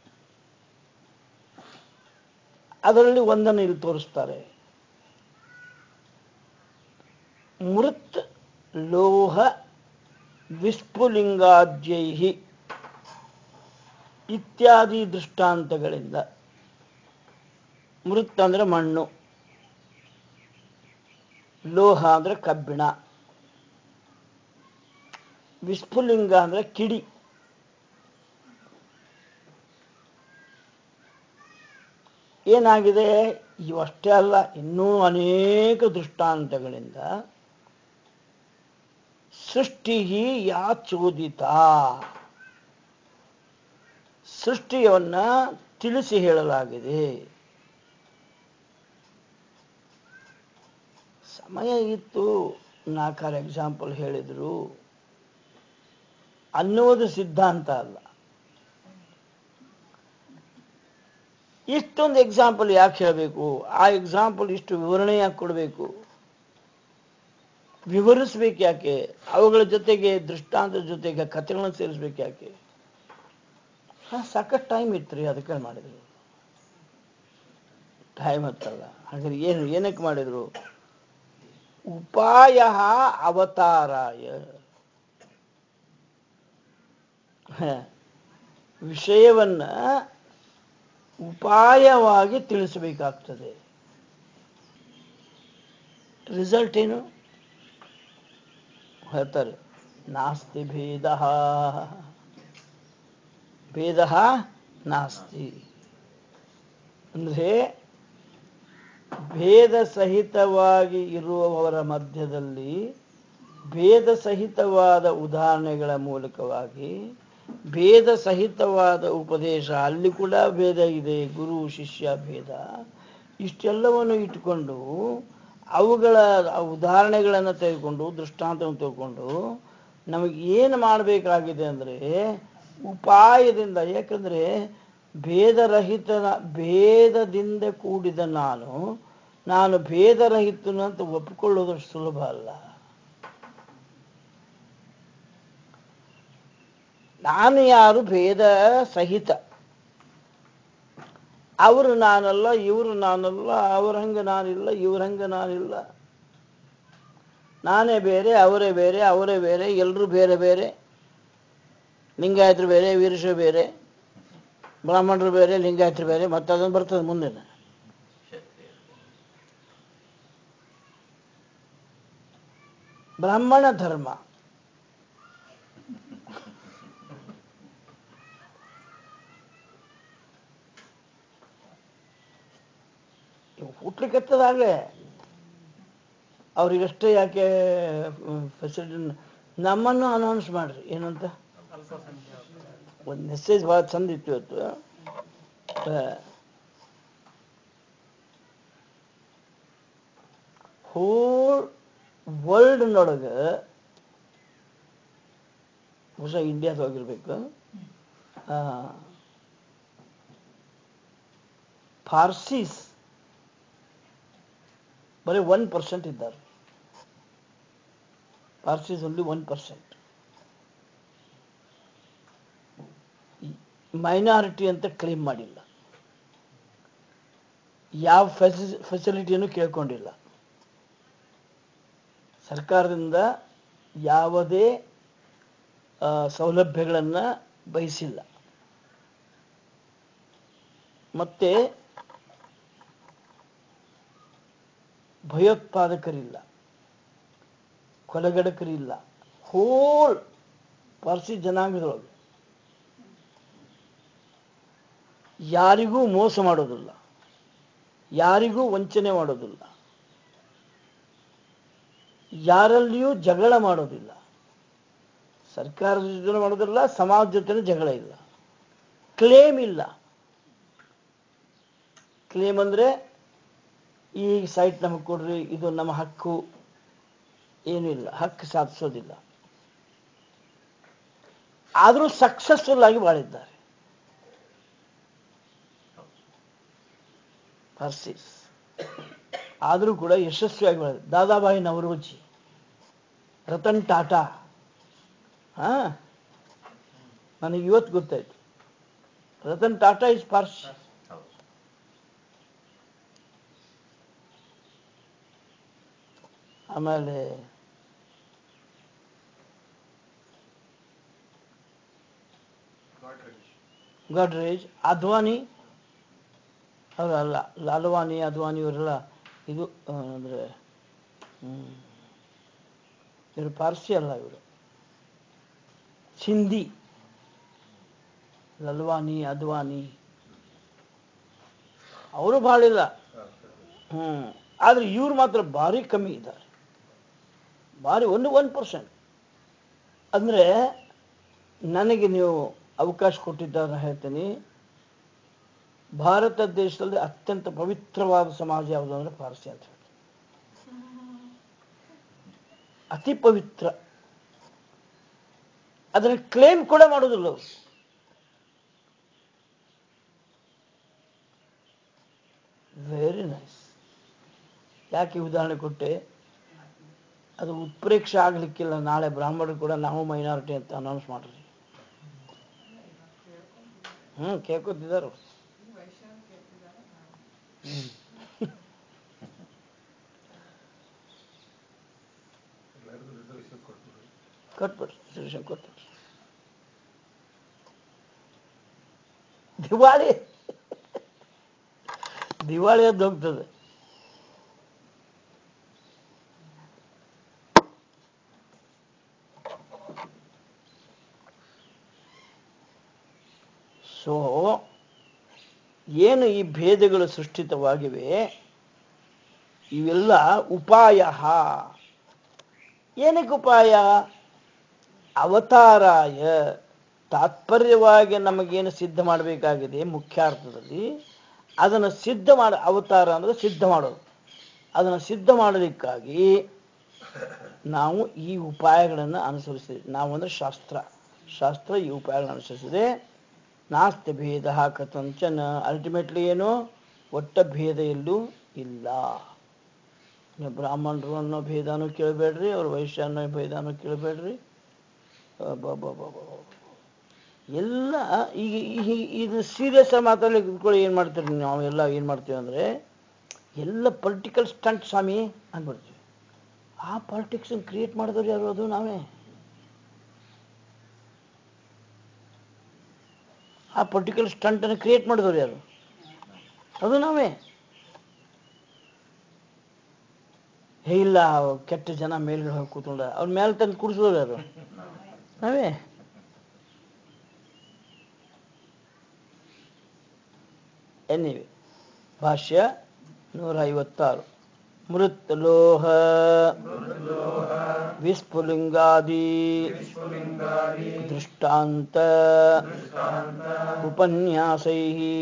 ಅದರಲ್ಲಿ ಒಂದನ್ನು ಇಲ್ಲಿ ತೋರಿಸ್ತಾರೆ ಮೃತ್ ಲೋಹ ವಿಸ್ಫುಲಿಂಗಾದ್ಯೈ ಇತ್ಯಾದಿ ದೃಷ್ಟಾಂತಗಳಿಂದ ಮೃತ್ ಅಂದ್ರೆ ಮಣ್ಣು ಲೋಹ ಅಂದ್ರೆ ಕಬ್ಬಿಣ ವಿಸ್ಫುಲಿಂಗ ಅಂದ್ರೆ ಕಿಡಿ ಏನಾಗಿದೆ ಇವಷ್ಟೇ ಅಲ್ಲ ಇನ್ನೂ ಅನೇಕ ದೃಷ್ಟಾಂತಗಳಿಂದ ಸೃಷ್ಟಿ ಯಾಚೋದಿತ ಸೃಷ್ಟಿಯವನ್ನ ತಿಳಿಸಿ ಹೇಳಲಾಗಿದೆ ಸಮಯ ಇತ್ತು ನಾಲ್ಕಾರು ಎಕ್ಸಾಂಪಲ್ ಹೇಳಿದ್ರು ಅನ್ನುವುದು ಸಿದ್ಧಾಂತ ಅಲ್ಲ ಇಷ್ಟೊಂದು ಎಕ್ಸಾಂಪಲ್ ಯಾಕೆ ಹೇಳಬೇಕು ಆ ಎಕ್ಸಾಂಪಲ್ ಇಷ್ಟು ವಿವರಣೆ ಯಾಕೆ ಕೊಡಬೇಕು ವಿವರಿಸ್ಬೇಕು ಯಾಕೆ ಅವುಗಳ ಜೊತೆಗೆ ದೃಷ್ಟಾಂತದ ಜೊತೆಗೆ ಕಥೆಗಳನ್ನು ಸೇರಿಸ್ಬೇಕು ಯಾಕೆ ಹಾ ಸಾಕಷ್ಟು ಟೈಮ್ ಇತ್ತು ರೀ ಅದಕ್ಕೆ ಮಾಡಿದ್ರು ಟೈಮ್ ಹತ್ತಲ್ಲ ಹಾಗಾದ್ರೆ ಏನು ಏನಕ್ಕೆ ಮಾಡಿದ್ರು ಉಪಾಯ ಅವತಾರಾಯ ಹ, ವಿಷಯವನ್ನ ಉಪಾಯವಾಗಿ ತಿಳಿಸಬೇಕಾಗ್ತದೆ ರಿಸಲ್ಟ್ ಏನು ಹೇಳ್ತಾರೆ ನಾಸ್ತಿ ಭೇದ ಭೇದ ನಾಸ್ತಿ ಅಂದ್ರೆ ಭೇದ ಸಹಿತವಾಗಿ ಇರುವವರ ಮಧ್ಯದಲ್ಲಿ ಭೇದ ಸಹಿತವಾದ ಉದಾಹರಣೆಗಳ ಮೂಲಕವಾಗಿ ಭೇದ ಸಹಿತವಾದ ಉಪದೇಶ ಅಲ್ಲಿ ಕೂಡ ಭೇದ ಇದೆ ಗುರು ಶಿಷ್ಯ ಭೇದ ಇಷ್ಟೆಲ್ಲವನ್ನು ಇಟ್ಟುಕೊಂಡು ಅವುಗಳ ಉದಾಹರಣೆಗಳನ್ನು ತೆಗೆದುಕೊಂಡು ದೃಷ್ಟಾಂತವನ್ನು ತೆಗೆದುಕೊಂಡು ನಮಗೆ ಏನು ಮಾಡಬೇಕಾಗಿದೆ ಅಂದರೆ ಉಪಾಯದಿಂದ ಯಾಕಂದರೆ ಭೇದರಹಿತನ ಭೇದದಿಂದ ಕೂಡಿದ ನಾನು ನಾನು ಭೇದರಹಿತನು ಅಂತ ಒಪ್ಪಿಕೊಳ್ಳೋದು ಸುಲಭ ಅಲ್ಲ ನಾನು ಯಾರು ಭೇದ ಸಹಿತ ಅವರು ನಾನಲ್ಲ ಇವರು ನಾನಲ್ಲ ಅವ್ರ ಹಂಗೆ ನಾನಿಲ್ಲ ಇವ್ರ ಹಂಗೆ ನಾನಿಲ್ಲ ನಾನೇ ಬೇರೆ ಅವರೇ ಬೇರೆ ಅವರೇ ಬೇರೆ ಎಲ್ಲರೂ ಬೇರೆ ಬೇರೆ ಲಿಂಗಾಯತರು ಬೇರೆ ವೀರಶ ಬೇರೆ ಬ್ರಾಹ್ಮಣರು ಬೇರೆ ಲಿಂಗಾಯತರು ಬೇರೆ ಮತ್ತೆ ಅದನ್ನು ಬರ್ತದೆ ಮುಂದಿನ ಬ್ರಾಹ್ಮಣ ಧರ್ಮ ಹುಟ್ಲಿಕ್ಕತ್ತದಾಗಲೇ ಅವ್ರಿಗಷ್ಟೇ ಯಾಕೆ ಫೆಸಿಲಿಟಿ ನಮ್ಮನ್ನು ಅನೌನ್ಸ್ ಮಾಡ್ರಿ ಏನಂತ ಅಲ್ಪಸಂಖ್ಯಾತ ಒಂದು ಮೆಸೇಜ್ ಭಾಳ ಚಂದ ಇತ್ತು ಇವತ್ತು ಹೋಲ್ ವರ್ಲ್ಡ್ನೊಳಗೆ ಹೊಸ ಇಂಡಿಯಾದೊಳಗಿರ್ಬೇಕು ಫಾರ್ಸೀಸ್ ಬರೀ ಒನ್ ಪರ್ಸೆಂಟ್ ಇದ್ದಾರೆ Parsis only one percent minority ಅಂತ ಕ್ಲೇಮ್ ಮಾಡಿಲ್ಲ ಯಾವ ಫೆಸಿಲಿಟಿಯನ್ನು ಕೇಳ್ಕೊಂಡಿಲ್ಲ ಸರ್ಕಾರದಿಂದ ಯಾವುದೇ ಆ, ಸೌಲಭ್ಯಗಳನ್ನು ಬಯಸಿಲ್ಲ ಮತ್ತೆ ಭಯೋತ್ಪಾದಕರಿಲ್ಲ ಕೊಲೆಗಡಕರಿಲ್ಲ ಹೋಲ್ ಪಾರ್ಸಿ ಜನಾಂಗದೊಳಗೆ ಯಾರಿಗೂ ಮೋಸ ಮಾಡೋದಿಲ್ಲ ಯಾರಿಗೂ ವಂಚನೆ ಮಾಡೋದಿಲ್ಲ ಯಾರಲ್ಲಿಯೂ ಜಗಳ ಮಾಡೋದಿಲ್ಲ ಸರ್ಕಾರದ ಜೊತೆ ಮಾಡೋದಿಲ್ಲ ಸಮಾಜ ಜೊತೆ ಜಗಳ ಇಲ್ಲ ಕ್ಲೇಮ್ ಇಲ್ಲ ಕ್ಲೇಮ್ ಅಂದ್ರೆ ಈ ಸೈಟ್ ನಮಗೆ ಕೊಡ್ರಿ ಇದು ನಮ್ಮ ಹಕ್ಕು ಏನೂ ಇಲ್ಲ ಹಕ್ಕು ಸಾಧಿಸೋದಿಲ್ಲ ಆದರೂ ಸಕ್ಸಸ್ಫುಲ್ ಆಗಿ ಬಾಳಿದ್ದಾರೆ ಪರ್ಸಿಸ್ ಆದರೂ ಕೂಡ ಯಶಸ್ವಿಯಾಗಿ ಬಾಳಿದ ದಾದಾಬಾಯಿ ನವರೋಜಿ ರತನ್ ಟಾಟಾ ಹಾ ನನಗೆ ಇವತ್ತು ಗೊತ್ತಾಯ್ತು ರತನ್ ಟಾಟಾ ಇಸ್ ಪಾರ್ಸಿ ಆಮೇಲೆ ಗಾಡ್ರೇಜ್ ಅದ್ವಾನಿ ಅವರಲ್ಲ ಲಾಲ್ವಾನಿ ಅದ್ವಾನಿ ಇವರೆಲ್ಲ ಇದು ಆ, ಅಂದ್ರೆ ಹ್ಮ್, ಇವರು ಪಾರ್ಸಿ ಅಲ್ಲ ಇವರು ಸಿಂಧಿ ಲಲ್ವಾನಿ ಅದ್ವಾನಿ ಅವರು ಬಾಳಿಲ್ಲ ಹ್ಮ್ ಆದ್ರೆ ಇವ್ರು ಮಾತ್ರ ಭಾರಿ ಕಮ್ಮಿ ಇದ್ದಾರೆ ಭಾರಿ ಒಂದು ಒನ್ ಪರ್ಸೆಂಟ್ ಅಂದ್ರೆ ನನಗೆ ನೀವು ಅವಕಾಶ ಕೊಟ್ಟಿದ್ದಾರೆ ಹೇಳ್ತೀನಿ ಭಾರತ ದೇಶದಲ್ಲಿ ಅತ್ಯಂತ ಪವಿತ್ರವಾದ ಸಮಾಜ ಯಾವುದು ಅಂದ್ರೆ ಪಾರ್ಸಿ ಅಂತ ಹೇಳ್ತೀನಿ ಅತಿ ಪವಿತ್ರ ಅದನ್ನ ಕ್ಲೇಮ್ ಕೂಡ ಮಾಡೋದಿಲ್ಲ ಅವರು ವೆರಿ ನೈಸ್ ಯಾಕೆ ಈ ಉದಾಹರಣೆ ಕೊಟ್ಟೆ ಅದು ಉತ್ಪ್ರೇಕ್ಷೆ ಆಗ್ಲಿಕ್ಕಿಲ್ಲ ನಾಳೆ ಬ್ರಾಹ್ಮಣರು ಕೂಡ ನಾವು ಮೈನಾರಿಟಿ ಅಂತ ಅನೌನ್ಸ್ ಮಾಡ್ರಿ ಹ್ಮ್ ಕೇಳ್ಕೊತಿದ್ದಾರೆ ಅವ್ರು. ಹ್ಮ್. ಎಲ್ಲರಿಗೂ ರಿಸರ್ವೇಶನ್ ಕೊಟ್ಬಿಡು ಕೊಟ್ಬಿಡ್ರಿ ರಿಸರ್ವೇಶನ್ ಕೊಟ್ಬಿಡ್ರಿ ದಿವಾಳಿ ದಿವಾಳಿ ಅದು ಹೋಗ್ತದೆ ಸೊ ಏನು ಈ ಭೇದಗಳು ಸೃಷ್ಟಿತವಾಗಿವೆ ಇವೆಲ್ಲ ಉಪಾಯ ಏನಕ್ಕೆ ಉಪಾಯ ಅವತಾರಾಯ ತಾತ್ಪರ್ಯವಾಗಿ ನಮಗೇನು ಸಿದ್ಧ ಮಾಡಬೇಕಾಗಿದೆ ಮುಖ್ಯಾರ್ಥದಲ್ಲಿ ಅದನ್ನು ಸಿದ್ಧ ಮಾಡ ಅವತಾರ ಅಂದರೆ ಸಿದ್ಧ ಮಾಡೋದು ಅದನ್ನು ಸಿದ್ಧ ಮಾಡಲಿಕ್ಕಾಗಿ ನಾವು ಈ ಉಪಾಯಗಳನ್ನು ಅನುಸರಿಸಿದೆ ನಾವು ಅಂದರೆ ಶಾಸ್ತ್ರ ಶಾಸ್ತ್ರ ಈ ಉಪಾಯಗಳನ್ನು ಅನುಸರಿಸಿದೆ ನಾಸ್ತಿ ಭೇದ ಕಥಂಚನ ಅಲ್ಟಿಮೇಟ್ಲಿ ಏನು ಒಟ್ಟ ಭೇದ ಎಲ್ಲೂ ಇಲ್ಲ ನೀವು ಬ್ರಾಹ್ಮಣರು ಅನ್ನೋ ಭೇದನೂ ಕೇಳಬೇಡ್ರಿ ಅವ್ರ ವೈಶ್ಯ ಅನ್ನೋ ಭೇದನೂ ಕೇಳಬೇಡ್ರಿ ಎಲ್ಲ ಈಗ ಈ- ಇದು ಸೀರಿಯಸ್ ಆಗಿ ಮಾತಾಡ್ಲಿಕ್ಕೆ ಇದ್ಕೊಳ್ಳಿ ಏನು ಮಾಡ್ತೀರಿ ನಾವು ಎಲ್ಲ ಏನು ಮಾಡ್ತೀವಿ ಅಂದರೆ ಎಲ್ಲ ಪೊಲಿಟಿಕಲ್ ಸ್ಟಂಟ್ ಸ್ವಾಮಿ ಅಂದ್ಬಿಡ್ತೀವಿ ಆ ಪಾಲಿಟಿಕ್ಸ್ ಕ್ರಿಯೇಟ್ ಮಾಡಿದವ್ರು ಯಾರು ಅದು ನಾವೇ ಆ ಪೊಲಿಟಿಕಲ್ ಸ್ಟಂಟನ್ನು ಕ್ರಿಯೇಟ್ ಮಾಡಿದವ್ರು ಯಾರು ಅದು ನಾವೇ ಹೇ ಇಲ್ಲ ಅವ್ ಕೆಟ್ಟ ಜನ ಮೇಲ್ಗಡೆ ಹೋಗಿ ಕೂತ್ಕೊಂಡ ಅವ್ರ ಮೇಲೆ ತಂದು ಕುಡಿಸೋರು ಯಾರು ನಾವೇ ಎನ್ನಿವೆ ಭಾಷ್ಯ ನೂರ ಐವತ್ತಾರು ಮೃತ್ ಲೋಹ ವಿಸ್ಫುಲಿಂಗಾದಿ ದೃಷ್ಟಾಂತ ಉಪನ್ಯಾಸೈ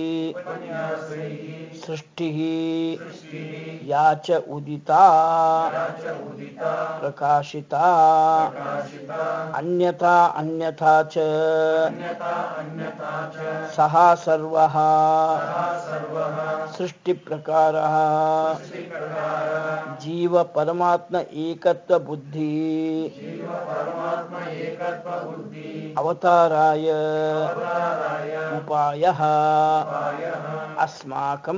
ಸೃಷ್ಟಿ ಯಾಚ ಉದಿತಾ ಪ್ರಕಾಶಿತಾ ಅನ್ಯಥಾ ಅನ್ಯಥಾ ಚ ಸಹ ಸರ್ವಃ ಸೃಷ್ಟಿ ಪ್ರಕಾರ ಜೀವ ಪರಮಾತ್ಮ ಏಕತ್ವ ಬುದ್ಧಿ ಅವತಾರಾಯ ಉಪಾಯ ಅಸ್ಮಾಕಂ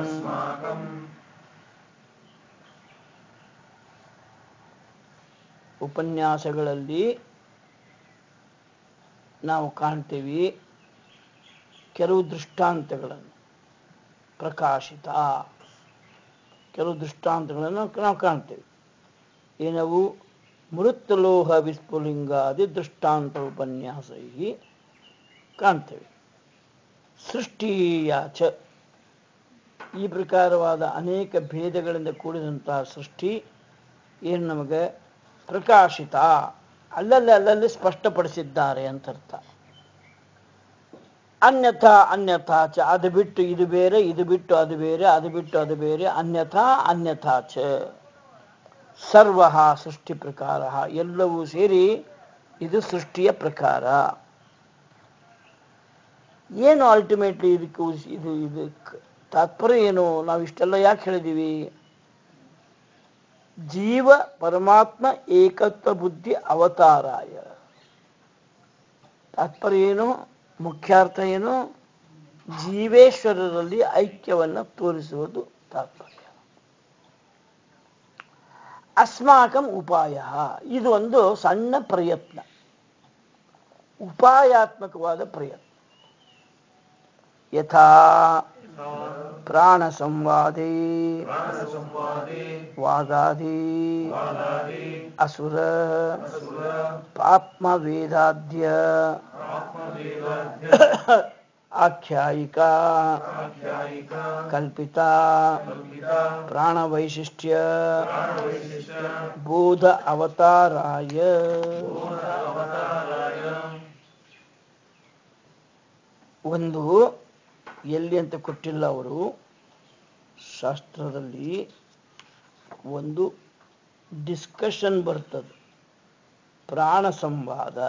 ಉಪನ್ಯಾಸಗಳಲ್ಲಿ ನಾವು ಕಾಣ್ತೀವಿ ಕೆಲವು ದೃಷ್ಟಾಂತಗಳನ್ನು ಪ್ರಕಾಶಿತ ಕೆಲವು ದೃಷ್ಟಾಂತಗಳನ್ನು ನಾವು ಕಾಣ್ತೇವೆ ಏನವು ಮೃತಲೋಹ ವಿಸ್ಫುಲಿಂಗಾದಿ ದೃಷ್ಟಾಂತ ಉಪನ್ಯಾಸೈ ಕಾಣ್ತೇವೆ ಸೃಷ್ಟಿಯಾಚ ಈ ಪ್ರಕಾರವಾದ ಅನೇಕ ಭೇದಗಳಿಂದ ಕೂಡಿದಂತಹ ಸೃಷ್ಟಿ ಏನು ನಮಗೆ ಪ್ರಕಾಶಿತ ಅಲ್ಲಲ್ಲಿ ಅಲ್ಲಲ್ಲಿ ಸ್ಪಷ್ಟಪಡಿಸಿದ್ದಾರೆ ಅಂತ ಅರ್ಥ ಅನ್ಯಥಾ ಅನ್ಯಥಾ ಚ ಅದು ಬಿಟ್ಟು ಇದು ಬೇರೆ ಇದು ಬಿಟ್ಟು ಅದು ಬೇರೆ ಅದು ಬಿಟ್ಟು ಅದು ಬೇರೆ ಅನ್ಯಥಾ ಅನ್ಯಥಾ ಚ ಸರ್ವ ಸೃಷ್ಟಿ ಪ್ರಕಾರ ಎಲ್ಲವೂ ಸೇರಿ ಇದು ಸೃಷ್ಟಿಯ ಪ್ರಕಾರ ಏನು ಅಲ್ಟಿಮೇಟ್ಲಿ ಇದಕ್ಕೆ ಉಸ್- ಇದು ಇದು ಕ- ತಾತ್ಪರ್ಯ ಏನು ನಾವು ಇಷ್ಟೆಲ್ಲ ಯಾಕೆ ಹೇಳಿದೀವಿ ಜೀವ ಪರಮಾತ್ಮ ಏಕತ್ವ ಬುದ್ಧಿ ಅವತಾರಾಯ ತಾತ್ಪರ್ಯ ಏನು ಮುಖ್ಯಾರ್ಥ ಏನು ಜೀವೇಶ್ವರರಲ್ಲಿ ಐಕ್ಯವನ್ನು ತೋರಿಸುವುದು ತಾತ್ಪರ್ಯ ಅಸ್ಮಾಕಂ ಉಪಾಯ ಇದು ಒಂದು ಸಣ್ಣ ಪ್ರಯತ್ನ ಉಪಾಯಾತ್ಮಕವಾದ ಪ್ರಯತ್ನ ಯಥಾ ಪ್ರಾಣ ಸಂವಾದೇ ವಾಗಾದಿ ಅಸುರ ಪಾಪ್ಮ ವೇದಾದ್ಯ ಆಖ್ಯಾಯಿಕಾ ಕಲ್ಪಿತ ಪ್ರಾಣವೈಶಿಷ್ಟ್ಯ ಬೋಧ ಅವತಾರಾಯ ಒಂದು ಎಲ್ಲಿ ಅಂತ ಕೊಟ್ಟಿಲ್ಲ ಅವರು ಶಾಸ್ತ್ರದಲ್ಲಿ ಒಂದು ಡಿಸ್ಕಷನ್ ಬರ್ತದೆ ಪ್ರಾಣ ಸಂವಾದ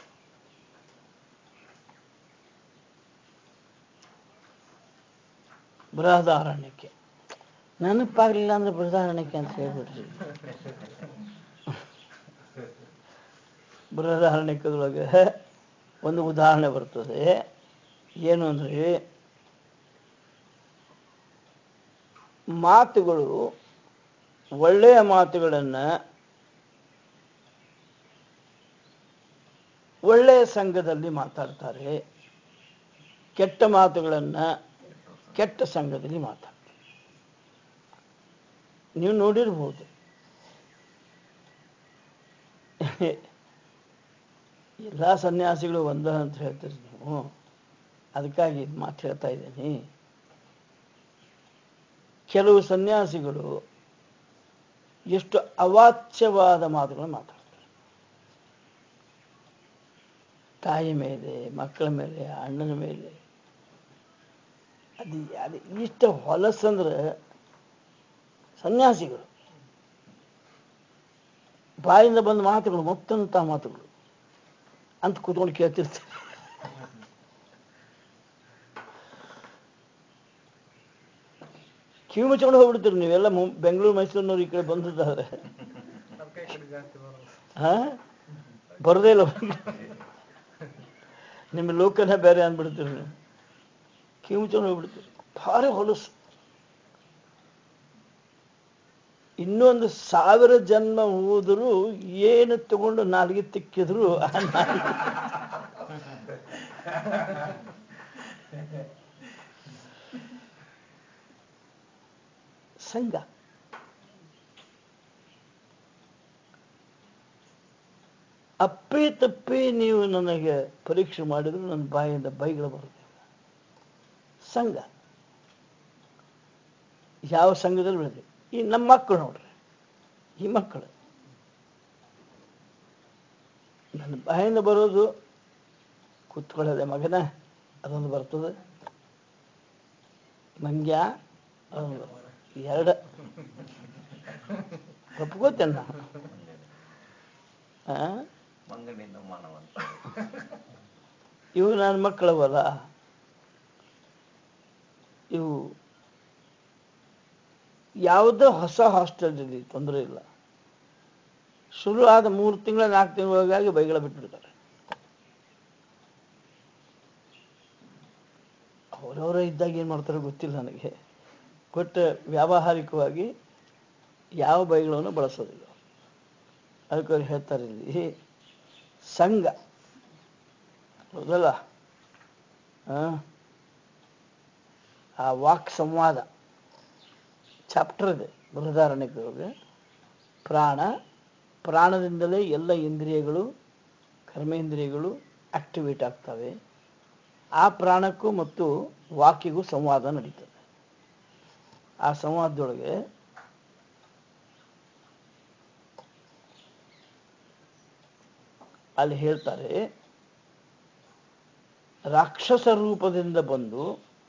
ಬೃಹದಾರಣ್ಯಕ್ಕೆ ನೆನಪಾಗಲಿಲ್ಲ ಅಂದ್ರೆ ಬೃಹದಾರಣ್ಯಕ್ಕೆ ಅಂತ ಹೇಳ್ಬಿಡ್ರಿ ಬೃಹದಾರಣ್ಯಕದೊಳಗೆ ಒಂದು ಉದಾಹರಣೆ ಬರ್ತದೆ ಏನು ಅಂದರೆ ಮಾತುಗಳು ಒಳ್ಳೆಯ ಮಾತುಗಳನ್ನು ಒಳ್ಳೆಯ ಸಂಘದಲ್ಲಿ ಮಾತಾಡ್ತಾರೆ ಕೆಟ್ಟ ಮಾತುಗಳನ್ನು ಕೆಟ್ಟ ಸಂಘದಲ್ಲಿ ಮಾತಾಡ್ತಾರೆ ನೀವು ನೋಡಿರ್ಬೋದು ಎಲ್ಲ ಸನ್ಯಾಸಿಗಳು ಒಂದ ಅಂತ ಹೇಳ್ತೀರಿ ನೀವು ಅದಕ್ಕಾಗಿ ಇದು ಮಾತು ಹೇಳ್ತಾ ಇದ್ದೀನಿ ಕೆಲವು ಸನ್ಯಾಸಿಗಳು ಎಷ್ಟು ಅವಾಚ್ಯವಾದ ಮಾತುಗಳನ್ನು ಮಾತಾಡ್ತಾರೆ ತಾಯಿ ಮೇಲೆ ಮಕ್ಕಳ ಮೇಲೆ ಅಣ್ಣನ ಮೇಲೆ ಅದು ಅದು ಇಷ್ಟ ಹೊಲಸಂದ್ರೆ ಸನ್ಯಾಸಿಗಳು ಬಾಯಿಂದ ಬಂದ ಮಾತುಗಳು ಮುಕ್ತಂತ ಮಾತುಗಳು ಅಂತ ಕೂತ್ಕೊಂಡು ಕೇಳ್ತಿರ್ತಾರೆ ಕಿವಿ ಮುಚ್ಕೊಂಡು ಹೋಗ್ಬಿಡ್ತೀರಿ ನೀವೆಲ್ಲ ಮುಂ- ಬೆಂಗಳೂರು ಮೈಸೂರಿನವ್ರು ಈ ಕಡೆ ಬಂದಿದ್ದಾರೆ ಅದಕ್ಕೆ ಈ ಕಡೆ ಜಾಸ್ತಿ ಬರೋದು ಹಾ ಬರೋದೇ ಇಲ್ಲ ನಿಮ್ಮ ಲೋಕನ ಬೇರೆ ಅಂದ್ಬಿಡ್ತೀರಿ ನೀವು ಕಿವಿ ಮುಚ್ಕೊಂಡು ಹೋಗ್ಬಿಡ್ತೀರಿ ಭಾರಿ ಹೊಲಸು ಇನ್ನೊಂದು ಸಾವಿರ ಜನ್ಮ ಹೋದರೂ ಏನು ತಗೊಂಡು ನಾಲಿಗೆ ತಿಕ್ಕಿದ್ರು ಆ ನಾಲಿಗೆ ಸಂಘ ಅಪ್ಪೇ ತಪ್ಪೇ ನೀವು ನನಗೆ ಪರೀಕ್ಷೆ ಮಾಡಿದ್ರು ನನ್ನ ಬಾಯಿಂದ ಬೈಗಳು ಬರುತ್ತಿಲ್ಲ ಸಂಘ ಯಾವ ಸಂಘದಲ್ಲಿ ಬೆಳೆದ್ರಿ ಈ ನಮ್ಮ ಮಕ್ಕಳು ನೋಡ್ರಿ ಈ ಮಕ್ಕಳು ನನ್ನ ಬಾಯಿಂದ ಬರೋದು ಕೂತ್ಕೊಳ್ಳದೆ ಮಗನ ಅದೊಂದು ಬರ್ತದೆ ಮಂಗ್ಯ ಅದೊಂದು ಬರ್ತದೆ. ಎರಡ ಒಪ್ಕೋತೇನೆ ನಾ ಆ? ಮಂಗನಿಂದ ಮಾನವಂತ ಇವು ನನ್ನ ಮಕ್ಕಳವಲ್ಲ ಇವು ಯಾವುದೋ ಹೊಸ ಹಾಸ್ಟೆಲ್ ಇರಲಿ ತೊಂದರೆ ಇಲ್ಲ ಶುರು ಆದ ಮೂರು ತಿಂಗಳ ನಾಲ್ಕು ತಿಂಗಳೊಳಗಾಗಿ ಬೈಗಳ ಬಿಟ್ಬಿಡ್ತಾರೆ ಅವರವರ ಇದ್ದಾಗ ಏನು ಮಾಡ್ತಾರೋ ಗೊತ್ತಿಲ್ಲ ನನಗೆ ಕೊಟ್ಟ ವ್ಯಾವಹಾರಿಕವಾಗಿ ಯಾವ ಬೈಗಳನ್ನು ಬಳಸೋದಿಲ್ಲ ಅದಕ್ಕೆ ಅವ್ರು ಹೇಳ್ತಾರೆ ಇಲ್ಲಿ ಸಂಘ ಹೌದಲ್ಲ ಆ? ಆ ವಾಕ್ ಸಂವಾದ ಚಾಪ್ಟರ್ ಇದೆ ಬೃಹದಾರಣ್ಯಕ್ಕೆ ಪ್ರಾಣ ಪ್ರಾಣದಿಂದಲೇ ಎಲ್ಲ ಇಂದ್ರಿಯಗಳು ಕರ್ಮೇಂದ್ರಿಯಗಳು ಆಕ್ಟಿವೇಟ್ ಆಗ್ತವೆ ಆ ಪ್ರಾಣಕ್ಕೂ ಮತ್ತು ವಾಕಿಗೂ ಸಂವಾದ ನಡೀತದೆ ಆ ಸಂವಾದದೊಳಗೆ ಅಲ್ಲಿ ಹೇಳ್ತಾರೆ ರಾಕ್ಷಸ ರೂಪದಿಂದ ಬಂದು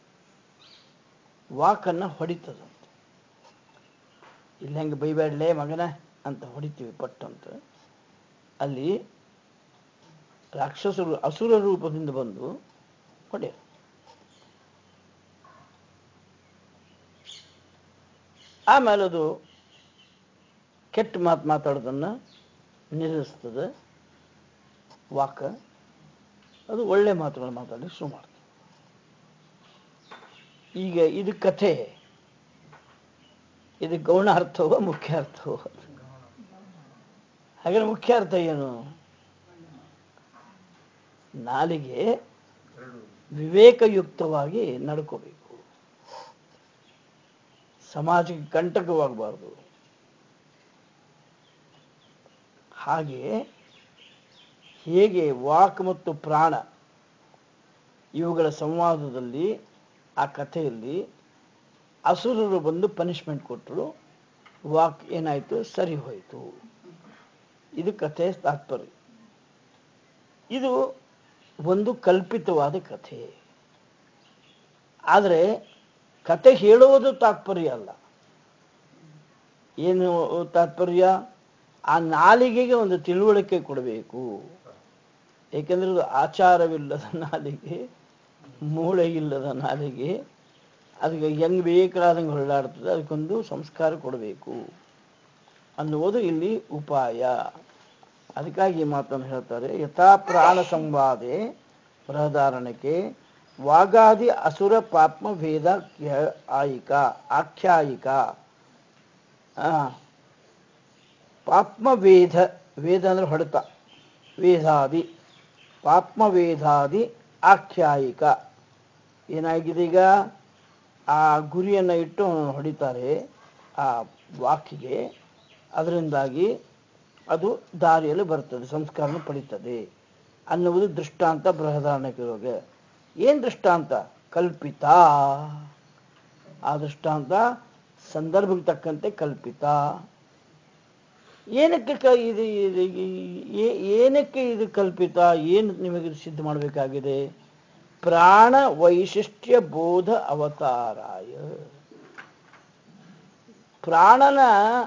ವಾಕನ್ನ ಹೊಡಿತದಂತೆ ಇಲ್ಲಿ ಹೆಂಗೆ ಬೈಬೇಡಲೇ ಮಗನ ಅಂತ ಹೊಡಿತೀವಿ ಪಟ್ ಅಂತ ಅಲ್ಲಿ ರಾಕ್ಷಸರು ಅಸುರ ರೂಪದಿಂದ ಬಂದು ಹೊಡೆಯ ಆಮೇಲೆ ಅದು ಕೆಟ್ಟ ಮಾತು ಮಾತಾಡೋದನ್ನು ನಿಲ್ಲಿಸ್ತದೆ ವಾಕ ಅದು ಒಳ್ಳೆ ಮಾತುಗಳು ಮಾತಾಡಿ ಶುರು ಮಾಡ್ತದೆ ಈಗ ಇದು ಕಥೆ ಇದು ಗೌಣ ಅರ್ಥವೋ ಮುಖ್ಯ ಅರ್ಥವೋ ಹಾಗಾದ್ರೆ ಮುಖ್ಯ ಅರ್ಥ ಏನು ನಾಲಿಗೆ ಎರಡು ವಿವೇಕಯುಕ್ತವಾಗಿ ನಡ್ಕೋಬೇಕು ಸಮಾಜಕ್ಕೆ ಕಂಟಕವಾಗಬಾರ್ದು ಹಾಗೆ ಹೇಗೆ ವಾಕ್ ಮತ್ತು ಪ್ರಾಣ ಇವುಗಳ ಸಂವಾದದಲ್ಲಿ ಆ ಕಥೆಯಲ್ಲಿ ಅಸುರರು ಬಂದು ಪನಿಷ್ಮೆಂಟ್ ಕೊಟ್ಟರು ವಾಕ್ ಏನಾಯಿತು ಸರಿ ಹೋಯಿತು ಇದು ಕಥೆಯ ತಾತ್ಪರ್ಯ ಇದು ಒಂದು ಕಲ್ಪಿತವಾದ ಕಥೆ ಆದರೆ ಕತೆ ಹೇಳುವುದು ತಾತ್ಪರ್ಯ ಅಲ್ಲ ಏನು ತಾತ್ಪರ್ಯ ಆ ನಾಲಿಗೆಗೆ ಒಂದು ತಿಳುವಳಿಕೆ ಕೊಡಬೇಕು ಏಕೆಂದ್ರೆ ಇದು ಆಚಾರವಿಲ್ಲದ ನಾಲಿಗೆ ಮೂಳೆ ಇಲ್ಲದ ನಾಲಿಗೆ ಅದಕ್ಕೆ ಹೆಂಗ್ ಬೇಕಾದಂಗೆ ಹೊರಡಾಡ್ತದೆ ಅದಕ್ಕೊಂದು ಸಂಸ್ಕಾರ ಕೊಡಬೇಕು ಅನ್ನುವುದು ಇಲ್ಲಿ ಉಪಾಯ ಅದಕ್ಕಾಗಿ ಈ ಮಾತನ್ನು ಹೇಳ್ತಾರೆ ಯಥಾ ಪ್ರಾಣ ಸಂವಾದೆ ಬೃಹದಾರಣಕ್ಕೆ ವಾಗಾದಿ ಅಸುರ ಪಾಪ್ಮ ವೇದ ಆಯಿಕ ಆಖ್ಯಾಯಿಕ ಆ, ಪಾಪ್ಮ ವೇದ ವೇದ ಅಂದ್ರೆ ಹೊಡೆತ ವೇದಾದಿ ಪಾಪ್ಮ ವೇದಾದಿ ಆಖ್ಯಾಯಿಕ ಏನಾಗಿದೆ ಈಗ ಆ ಗುರಿಯನ್ನು ಇಟ್ಟು ಅವನನ್ನು ಹೊಡಿತಾರೆ ಆ ವಾಕಿಗೆ ಅದರಿಂದಾಗಿ ಅದು ದಾರಿಯಲ್ಲಿ ಬರ್ತದೆ ಸಂಸ್ಕಾರನ ಪಡೀತದೆ ಅನ್ನುವುದು ದೃಷ್ಟಾಂತ ಬೃಹದಾರಣ್ಯಕ್ಕೆ ಏನು ದೃಷ್ಟಾಂತ ಕಲ್ಪಿತ ಆ ದೃಷ್ಟಾಂತ ಸಂದರ್ಭಕ್ಕೆ ತಕ್ಕಂತೆ ಕಲ್ಪಿತ ಏನಕ್ಕೆ ಕ ಇದು ಇದು ಏ- ಏನಕ್ಕೆ ಇದು ಕಲ್ಪಿತ ಏನು ನಿಮಗೆ ಇದು ಸಿದ್ಧ ಮಾಡಬೇಕಾಗಿದೆ ಪ್ರಾಣ ವೈಶಿಷ್ಟ್ಯ ಬೋಧ ಅವತಾರಾಯ ಪ್ರಾಣನ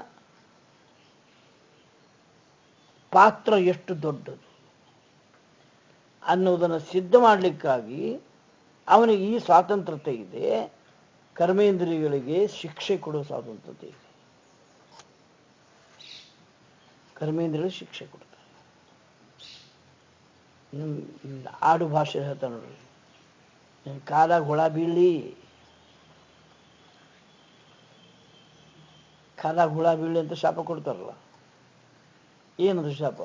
ಪಾತ್ರ ಎಷ್ಟು ದೊಡ್ಡದು ಅನ್ನೋದನ್ನು ಸಿದ್ಧ ಮಾಡಲಿಕ್ಕಾಗಿ ಅವನಿಗೆ ಈ ಸ್ವಾತಂತ್ರ್ಯತೆ ಇದೆ ಕರ್ಮೇಂದ್ರಿಯಗಳಿಗೆ ಶಿಕ್ಷೆ ಕೊಡೋ ಸ್ವಾತಂತ್ರ್ಯತೆ ಇದೆ ಕರ್ಮೇಂದ್ರಿಯಗಳಿಗೆ ಶಿಕ್ಷೆ ಕೊಡ್ತಾರೆ ಹ್ಮ್, ಹ್ಮ್, ಆಡು ಭಾಷೆ ಹೇಳ್ತಾನೆ ನೋಡ್ರಿ ನಿನ್ ಕಾಲಾಗ ಹುಳ ಬೀಳಿ ಕಾಲಾಗ ಹುಳ ಬೀಳಿ ಅಂತ ಶಾಪ ಕೊಡ್ತಾರಲ್ಲ ಏನದು ಶಾಪ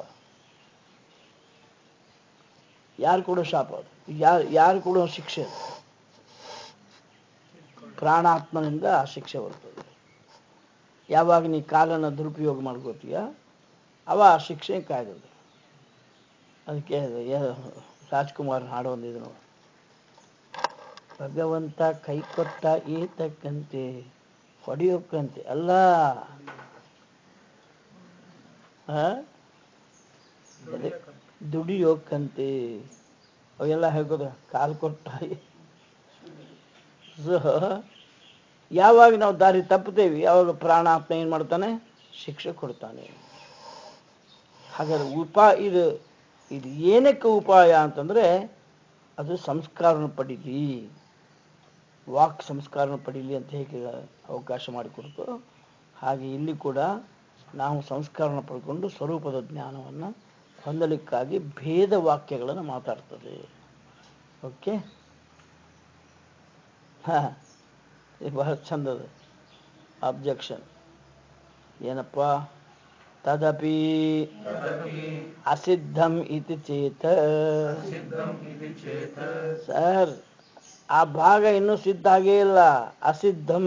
ಯಾರು ಕೊಡೋ ಶಾಪ ಅದು ಯಾರು ಯಾರು ಕೊಡೋ ಶಿಕ್ಷೆ ಅದು ಪ್ರಾಣಾತ್ಮನಿಂದ ಆ ಶಿಕ್ಷೆ ಬರ್ತದೆ ಯಾವಾಗ ನೀ ಕಾಲನ್ನು ದುರುಪಯೋಗ ಮಾಡ್ಕೋತೀಯ ಅವ ಆ ಶಿಕ್ಷೆ ಕಾಯ್ದದೆ ಅದಕ್ಕೆ ಯ- ರಾಜ್ಕುಮಾರ್ ಹಾಡು ಒಂದಿದೆ ನೋಡಿ ಭಗವಂತ ಕೈ ಕೊಟ್ಟ ಏತಕ್ಕಂತೆ ಹೊಡೆಯೋಕ್ಕಂತೆ ಅಲ್ಲ ಆ? ದುಡಿಯೋಕ್ಕಂತೆ ಅವೆಲ್ಲ ಹೇಳ್ಕೋದು ಕಾಲು ಕೊಟ್ಟ ಸೊ ಯಾವಾಗ ನಾವು ದಾರಿ ತಪ್ಪುತ್ತೇವೆ ಯಾವಾಗ ಪ್ರಾಣಾತ್ಮ ಏನು ಮಾಡ್ತಾನೆ ಶಿಕ್ಷೆ ಕೊಡ್ತಾನೆ ಹಾಗಾದ್ರೆ ಉಪಾಯ ಇದು ಇದು ಏನಕ್ಕೆ ಉಪಾಯ ಅಂತಂದ್ರೆ ಅದು ಸಂಸ್ಕಾರನ ಪಡೀಲಿ ವಾಕ್ ಸಂಸ್ಕಾರನ ಪಡೀಲಿ ಅಂತ ಹೇಗೆ ಅವಕಾಶ ಮಾಡಿಕೊಡ್ತು ಹಾಗೆ ಇಲ್ಲಿ ಕೂಡ ನಾವು ಸಂಸ್ಕಾರನ ಪಡ್ಕೊಂಡು ಸ್ವರೂಪದ ಜ್ಞಾನವನ್ನು ಹೊಂದಲಿಕ್ಕಾಗಿ ಭೇದ ವಾಕ್ಯಗಳನ್ನು ಮಾತಾಡ್ತದೆ ಓಕೆ ಹಾ ಇದು ಬಹಳ ಚಂದದ ಅಬ್ಜೆಕ್ಷನ್ ಏನಪ್ಪ ತದಪಿ ಅಸಿದ್ಧಂ ಇತಿ ಚೇತ ಸರ್ ಆ ಭಾಗ ಇನ್ನೂ ಸಿದ್ಧ ಆಗೇ ಇಲ್ಲ ಅಸಿದ್ಧಂ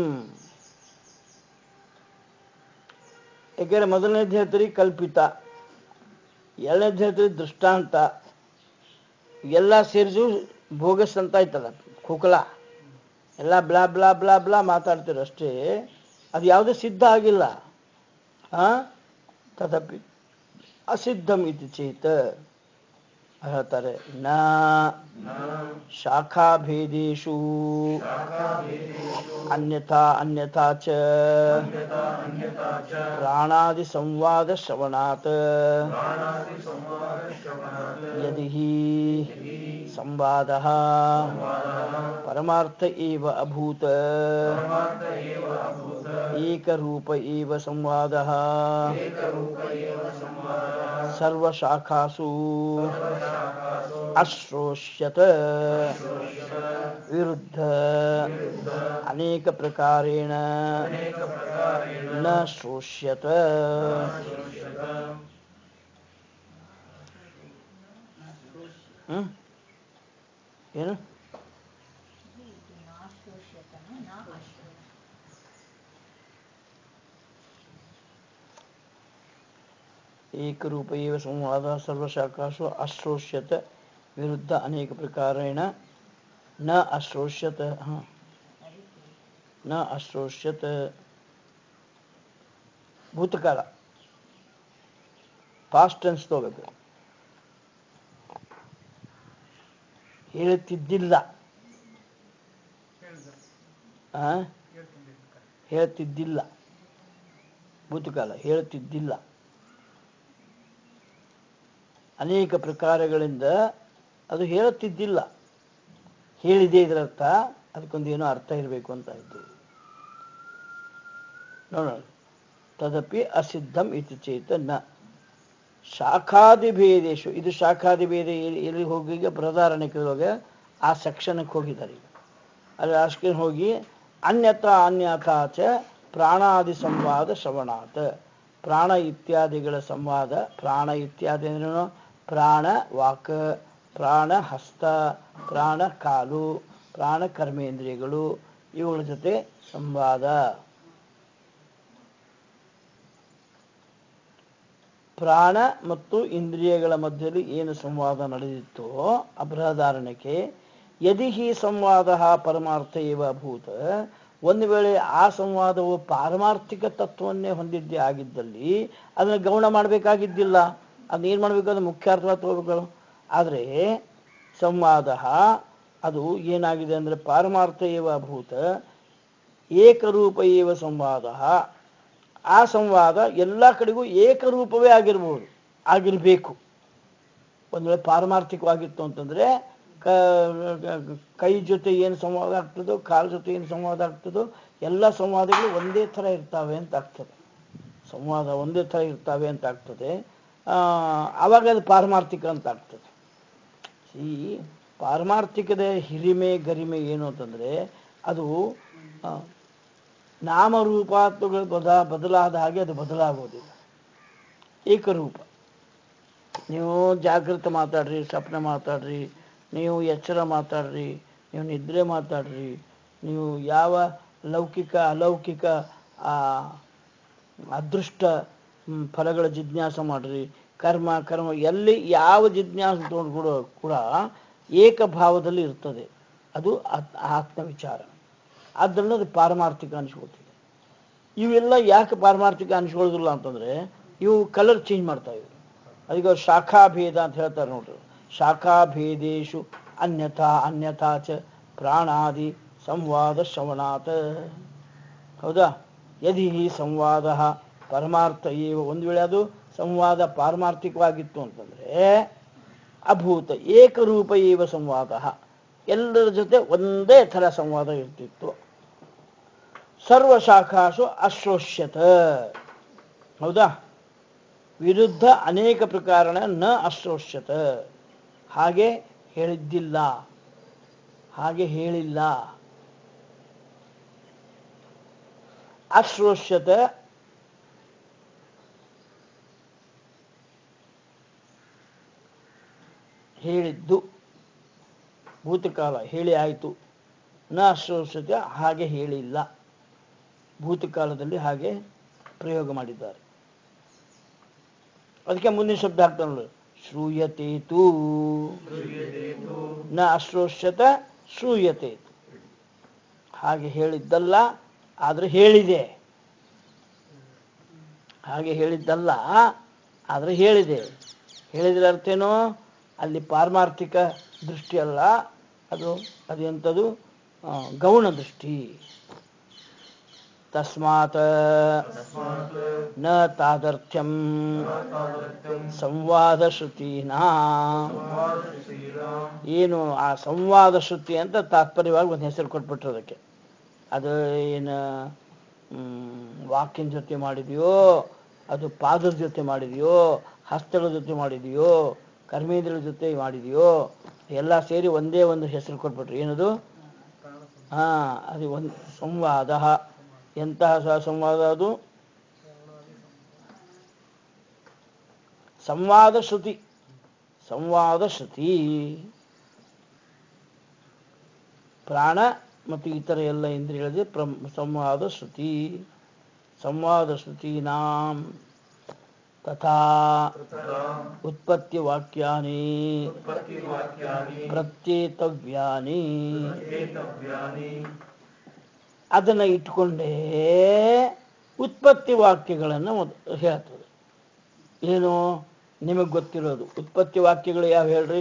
ಯಾಕೆಂದ್ರೆ ಮೊದಲನೇದು ಹೇಳ್ತೀರಿ ಕಲ್ಪಿತ ಎರಡನೇದು ಹೇಳ್ತೀರಿ ದೃಷ್ಟಾಂತ ಎಲ್ಲ ಸೇರಿಸು ಬೋಗಸ್ ಅಂತ ಆಯ್ತಲ್ಲ ಖೋಖಲ ಎಲ್ಲ ಬ್ಲಾ ಬ್ಲಾ ಬ್ಲಾ ಬ್ಲಾ ಮಾತಾಡ್ತೀರ ಅಷ್ಟೇ ಅದು ಯಾವುದೇ ಸಿದ್ಧ ಆಗಿಲ್ಲ ಆ ತದಪಿ ಅಸಿದ್ಧಂ ಇತಿ ಚೇತ ಹೇಳ್ತಾರೆ ನ ಶಾಖಾಭೇದೇಶು ಅನ್ಯಥಾ ಅನ್ಯಥಾ ಚ ಪ್ರಾಣಾದಿ ಸಂವಾದ ಶ್ರವಣಾತ್ ಯದಿ ಹಿ ಸಂವಾದ ಪರಮಾರ್ಥ ಏವ ಅಭೂತ ಏಕರೂಪ ಏವ ಸಂವಾದ ಸರ್ವಶಾಖಾಸು ಅಶ್ರೋಷ್ಯತ ವಿರುದ್ಧ ಅನೇಕ ಪ್ರಕಾರೇಣ ನ ಶ್ರೋಷ್ಯತ ಹ್ಮ್ ಏನು ಏಕರೂಪ ಏವ ಸಂವಾದ ಸರ್ವಶಾಖಾಸು ಅಶ್ರೋಷ್ಯತ ವಿರುದ್ಧ ಅನೇಕ ಪ್ರಕಾರೇಣ ನ ಅಶ್ರೋಷ್ಯತ ಹ ನ ಅಶ್ರೋಷ್ಯತ ಭೂತಕಾಲ ಪಾಸ್ಟ್ ಟೆನ್ಸ್ ತಗೋಬೇಕು ಹೇಳುತ್ತಿದ್ದಿಲ್ಲ ಹೇಳಿದ್ದಾರೆ ಆ? ಹೇಳ್ತಿದ್ದೆ ಹೇಳ್ತಿದ್ದಿಲ್ಲ ಭೂತಕಾಲ ಹೇಳ್ತಿದ್ದಿಲ್ಲ ಅನೇಕ ಪ್ರಕಾರಗಳಿಂದ ಅದು ಹೇಳುತ್ತಿದ್ದಿಲ್ಲ ಹೇಳಿದೆ ಇದರರ್ಥ ಅದಕ್ಕೊಂದು ಏನೋ ಅರ್ಥ ಇರಬೇಕು ಅಂತ ಆಯ್ತು ನೋಡೋಣ ತದಪಿ ಅಸಿದ್ಧಂ ಇತಿ ಚೇತ ನ ಶಾಖಾದಿಭೇದೇಶು ಇದು ಶಾಖಾದಿಭೇದ ಎಲ್ಲಿ ಎಲ್ಲಿ ಹೋಗಿ ಈಗ ಬೃಹದಾರಣ್ಯಕ್ಕೆ ಆ ಸೆಕ್ಷನ್ಗೆ ಹೋಗಿದ್ದಾರೆ ಈಗ ಅಲ್ಲಿ ಅಷ್ಟಕ್ಕೆ ಹೋಗಿ ಅನ್ಯಥಾ ಅನ್ಯಥಾ ಚ ಪ್ರಾಣಾದಿ ಸಂವಾದ ಶ್ರವಣಾತ್ ಪ್ರಾಣ ಇತ್ಯಾದಿಗಳ ಸಂವಾದ ಪ್ರಾಣ ಇತ್ಯಾದಿ ಅಂದ್ರೇನು ಪ್ರಾಣ ವಾಕ್ ಪ್ರಾಣ ಹಸ್ತ ಪ್ರಾಣ ಕಾಲು ಪ್ರಾಣ ಕರ್ಮೇಂದ್ರಿಯಗಳು ಇವುಗಳ ಜೊತೆ ಸಂವಾದ ಪ್ರಾಣ ಮತ್ತು ಇಂದ್ರಿಯಗಳ ಮಧ್ಯದಲ್ಲಿ ಏನು ಸಂವಾದ ನಡೆದಿತ್ತೋ ಅಬೃಹದಾರಣಕ್ಕೆ ಯದಿ ಹಿ ಸಂವಾದ ಪರಮಾರ್ಥ ಏವ ಅಭೂತ ಒಂದು ವೇಳೆ ಆ ಸಂವಾದವು ಪಾರಮಾರ್ಥಿಕ ತತ್ವವನ್ನೇ ಹೊಂದಿದ್ದೇ ಆಗಿದ್ದಲ್ಲಿ ಅದನ್ನು ಗೌಣ ಮಾಡಬೇಕಾಗಿದ್ದಿಲ್ಲ ಅದನ್ನ ಏನು ಮಾಡಬೇಕು ಅದು ಮುಖ್ಯಾರ್ಥವಾಗಿ ತಗೋಬೇಕು ಆದರೆ ಸಂವಾದ ಅದು ಏನಾಗಿದೆ ಅಂದರೆ ಪಾರಮಾರ್ಥ ಏವ ಭೂತ ಏಕರೂಪ ಏವ ಸಂವಾದ ಆ ಸಂವಾದ ಎಲ್ಲ ಕಡೆಗೂ ಏಕರೂಪವೇ ಆಗಿರ್ಬೋದು ಆಗಿರಬೇಕು ಒಂದು ವೇಳೆ ಪಾರಮಾರ್ಥಿಕವಾಗಿತ್ತು ಅಂತಂದರೆ ಕ ಕೈ ಜೊತೆ ಏನು ಸಂವಾದ ಆಗ್ತದೋ ಕಾಲು ಜೊತೆ ಏನು ಸಂವಾದ ಆಗ್ತದೋ ಎಲ್ಲ ಸಂವಾದಗಳು ಒಂದೇ ಥರ ಇರ್ತವೆ ಅಂತ ಆಗ್ತದೆ ಸಂವಾದ ಒಂದೇ ಥರ ಇರ್ತವೆ ಅಂತ ಆಗ್ತದೆ ಆ, ಆವಾಗ ಅದು ಪಾರಮಾರ್ಥಿಕ ಅಂತ ಆಗ್ತದೆ ಈ ಪಾರಮಾರ್ಥಿಕದ ಹಿರಿಮೆ ಗರಿಮೆ ಏನು ಅಂತಂದರೆ ಅದು ಆ, ನಾಮರೂಪಾತ್ಮಗಳು ಬದ ಬದಲಾದ ಹಾಗೆ ಅದು ಬದಲಾಗೋದಿಲ್ಲ ಏಕರೂಪ ನೀವು ಜಾಗೃತ ಮಾತಾಡ್ರಿ ಸ್ವಪ್ನ ಮಾತಾಡ್ರಿ ನೀವು ಎಚ್ಚರ ಮಾತಾಡ್ರಿ ನೀವು ನಿದ್ರೆ ಮಾತಾಡ್ರಿ ನೀವು ಯಾವ ಲೌಕಿಕ ಅಲೌಕಿಕ ಆ, ಅದೃಷ್ಟ ಹ್ಮ್, ಫಲಗಳ ಜಿಜ್ಞಾಸ ಮಾಡ್ರಿ ಕರ್ಮ ಕರ್ಮ ಎಲ್ಲಿ ಯಾವ ಜಿಜ್ಞಾಸ ತಗೊಂಡು ಕೂಡ ಕೂಡ ಏಕಭಾವದಲ್ಲಿ ಇರ್ತದೆ ಅದು ಆತ್- ಆತ್ಮ ವಿಚಾರ ಆದ್ದರಿಂದ ಅದು ಪಾರಮಾರ್ಥಿಕ ಅನಿಸ್ಕೊಳ್ತಿದೆ ಇವೆಲ್ಲ ಯಾಕೆ ಪಾರಮಾರ್ಥಿಕ ಅನಿಸ್ಕೊಳ್ಳೋದಿಲ್ಲ ಅಂತಂದ್ರೆ ಇವು ಕಲರ್ ಚೇಂಜ್ ಮಾಡ್ತಾವೆ ಇವು ಅದಕ್ಕೆ ಅವ್ರು ಶಾಖಾಭೇದ ಅಂತ ಹೇಳ್ತಾರೆ ನೋಡ್ರಿ ಶಾಖಾಭೇದೇಶು ಅನ್ಯಥಾ ಅನ್ಯಥಾ ಚ ಪ್ರಾಣಾದಿ ಸಂವಾದ ಶ್ರವಣಾತ್ ಹೌದಾ ಯದಿ ಹಿ ಸಂವಾದ ಪರಮಾರ್ಥ ಏವ ಒಂದು ವೇಳೆ ಅದು ಸಂವಾದ ಪಾರಮಾರ್ಥಿಕವಾಗಿತ್ತು ಅಂತಂದ್ರೆ ಅಭೂತ ಏಕರೂಪ ಏವ ಸಂವಾದ ಎಲ್ಲರ ಜೊತೆ ಒಂದೇ ಥರ ಸಂವಾದ ಇರ್ತಿತ್ತು ಸರ್ವಶಾಖಾಸು ಅಶ್ರೋಷ್ಯತ ಹೌದಾ ವಿರುದ್ಧ ಅನೇಕ ಪ್ರಕಾರಣ ನ ಅಶ್ರೋಷ್ಯತ ಹಾಗೆ ಹೇಳಿದ್ದಿಲ್ಲ ಹಾಗೆ ಹೇಳಿಲ್ಲ ಅಶ್ರೋಷ್ಯತ ಹೇಳಿದ್ದು ಭೂತಕಾಲ ಹೇಳಿ ಆಯಿತು ನ ಅಶ್ರೋಷ್ಯತ ಹಾಗೆ ಹೇಳಿಲ್ಲ ಭೂತಕಾಲದಲ್ಲಿ ಹಾಗೆ ಪ್ರಯೋಗ ಮಾಡಿದ್ದಾರೆ ಅದಕ್ಕೆ ಮುಂದಿನ ಶಬ್ದ ಹಾಕ್ತಾನೆ ನೋಡಿ ಶ್ರೂಯತೇತು ನ ಅಶ್ರೋಷ್ಯತ ಶ್ರೂಯತೆ ಹಾಗೆ ಹೇಳಿದ್ದಲ್ಲ ಆದ್ರೆ ಹೇಳಿದೆ ಹಾಗೆ ಹೇಳಿದ್ದಲ್ಲ ಆದ್ರೆ ಹೇಳಿದೆ ಹೇಳಿದ್ರೆ ಅರ್ಥ ಏನು ಅಲ್ಲಿ ಪಾರಮಾರ್ಥಿಕ ದೃಷ್ಟಿ ಅಲ್ಲ ಅದು ಅದೆಂಥದ್ದು ಆ, ಗೌಣ ದೃಷ್ಟಿ ತಸ್ಮಾತ್ ನ ತಾದರ್ಥ್ಯಂ ಸಂವಾದ ಶ್ರುತೀನಾ ಏನು ಆ ಸಂವಾದ ಶ್ರುತಿ ಅಂತ ತಾತ್ಪರ್ಯವಾಗಿ ಒಂದು ಹೆಸರು ಕೊಟ್ಬಿಟ್ರು ಅದಕ್ಕೆ ಅದು ಏನು ಮ್, ವಾಕಿನ ಜೊತೆ ಮಾಡಿದೆಯೋ ಅದು ಪಾದದ ಜೊತೆ ಮಾಡಿದೆಯೋ ಹಸ್ತಗಳ ಜೊತೆ ಮಾಡಿದೆಯೋ ಕರ್ಮೇಂದ್ರಗಳ ಜೊತೆ ಮಾಡಿದೆಯೋ ಎಲ್ಲ ಸೇರಿ ಒಂದೇ ಒಂದು ಹೆಸರು ಕೊಟ್ಬಿಟ್ರು ಏನದು ಹಾ ಅದು ಒಂದು ಸಂವಾದ ಎಂತಹ ಸ- ಸಂವಾದ ಅದು ಸಂವಾದ ಶ್ರುತಿ ಸಂವಾದ ಶ್ರುತಿ ಪ್ರಾಣ ಮತ್ತು ಇತರ ಎಲ್ಲ ಇಂದ್ರಿಯಗಳಿಗೆ ಪ್ರಮ್ ಸಂವಾದ ಶ್ರುತಿ ಸಂವಾದ ಶ್ರುತೀನಾಂ ತಥಾ ಉತ್ಪತ್ತಿ ವಾಕ್ಯಾನಿ ಪ್ರತ್ಯೇತವ್ಯಾನಿ ಅದನ್ನ ಇಟ್ಕೊಂಡೇ ಉತ್ಪತ್ತಿ ವಾಕ್ಯಗಳನ್ನು ಮೊದ್- ಹೇಳ್ತದೆ ಏನು ನಿಮಗೆ ಗೊತ್ತಿರೋದು ಉತ್ಪತ್ತಿ ವಾಕ್ಯಗಳು ಯಾವ ಹೇಳ್ರಿ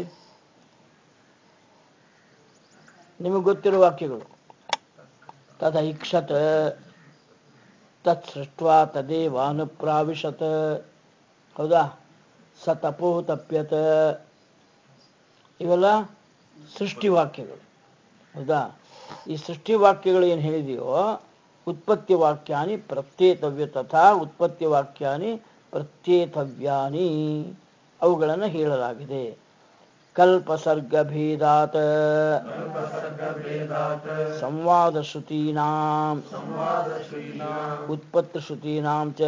ನಿಮಗೆ ಗೊತ್ತಿರೋ ವಾಕ್ಯಗಳು ತದೈಕ್ಷತ ತತ್ ಸೃಷ್ಟ್ವಾ ತದೇವಾನುಪ್ರಾವಿಶತ್ ಹೌದಾ ಸ ತಪೋ ತಪ್ಯತ ಇವೆಲ್ಲ ಸೃಷ್ಟಿ ವಾಕ್ಯಗಳು ಹೌದಾ ಈ ಸೃಷ್ಟಿ ವಾಕ್ಯಗಳು ಏನು ಹೇಳಿದೆಯೋ ಉತ್ಪತ್ತಿ ವಾಕ್ಯಾನಿ ಪ್ರತ್ಯೇತವ್ಯ ತಥಾ ಉತ್ಪತ್ತಿ ವಾಕ್ಯಾನಿ ಪ್ರತ್ಯೇತವ್ಯಾನಿ ಅವುಗಳನ್ನು ಹೇಳಲಾಗಿದೆ ಕಲ್ಪಸರ್ಗಭೇದಾತ್ ಸಂವಾದ ಶ್ರುತೀನಾಂ ಉತ್ಪತ್ತಿ ಶ್ರುತೀನಾಂ ಚ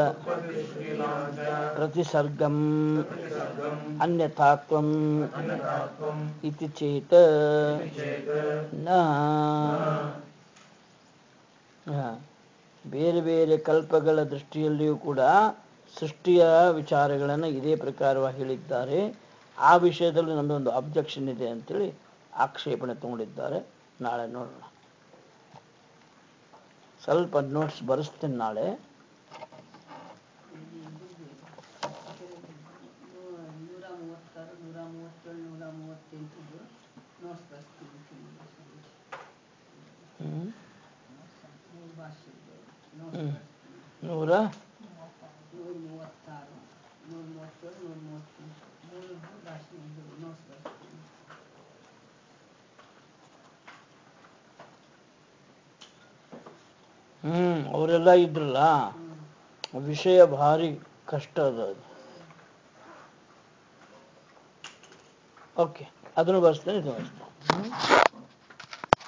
ಪ್ರತಿಸರ್ಗಂ ಅನ್ಯಥಾತ್ವಂ ಇತಿ ಚೇತ್ ನ ಹ. ಬೇರೆ ಬೇರೆ ಕಲ್ಪಗಳ ದೃಷ್ಟಿಯಲ್ಲಿಯೂ ಕೂಡ ಸೃಷ್ಟಿಯ ವಿಚಾರಗಳನ್ನು ಇದೇ ಪ್ರಕಾರವಾಗಿ ಹೇಳಿದ್ದಾರೆ ಆ ವಿಷಯದಲ್ಲಿ ನಮ್ಮದೊಂದು ಅಬ್ಜೆಕ್ಷನ್ ಇದೆ ಅಂತೇಳಿ ಆಕ್ಷೇಪಣೆ ತಗೊಂಡಿದ್ದಾರೆ ನಾಳೆ ನೋಡೋಣ ಸ್ವಲ್ಪ ನೋಟ್ಸ್ ಬರೆಸ್ತೀನಿ ನಾಳೆ ನೂರ ಮೂವತ್ತಾರು ನೂರ ಮೂವತ್ತೇಳು ನೂರ ಮೂವತ್ತೆಂಟು ನೋಟ್ಸ್ ಬರ್ತೀನಿ ಹ್ಮ್ ಮೂರು ಭಾಷೆದು ನೋಟ್ಸ್ ಹ್ಮ್. ಬರ್ತೀನಿ ನೂರ ನೂರ ಮೂವತ್ತಾರು ನೂರ ಮೂವತ್ತೇಳು ನೂರ ಮೂವತ್ತೆಂಟು ಮೂರು ಭಾಷೆದು ನೋಟ್ಸ್ ಬರ್ತೀನಿ ಹ್ಮ್ ಅವರೆಲ್ಲ ಇದ್ರಲ್ಲ ಹ್ಞೂ ವಿಷಯ ಭಾರಿ ಕಷ್ಟ ಅದ ಅದು ಓಕೆ ಅದನ್ನು ಬರ್ಸ್ತೇನೆ ಇದು ಬರ್ಸ್ತೇನೆ ಹ್ಮ್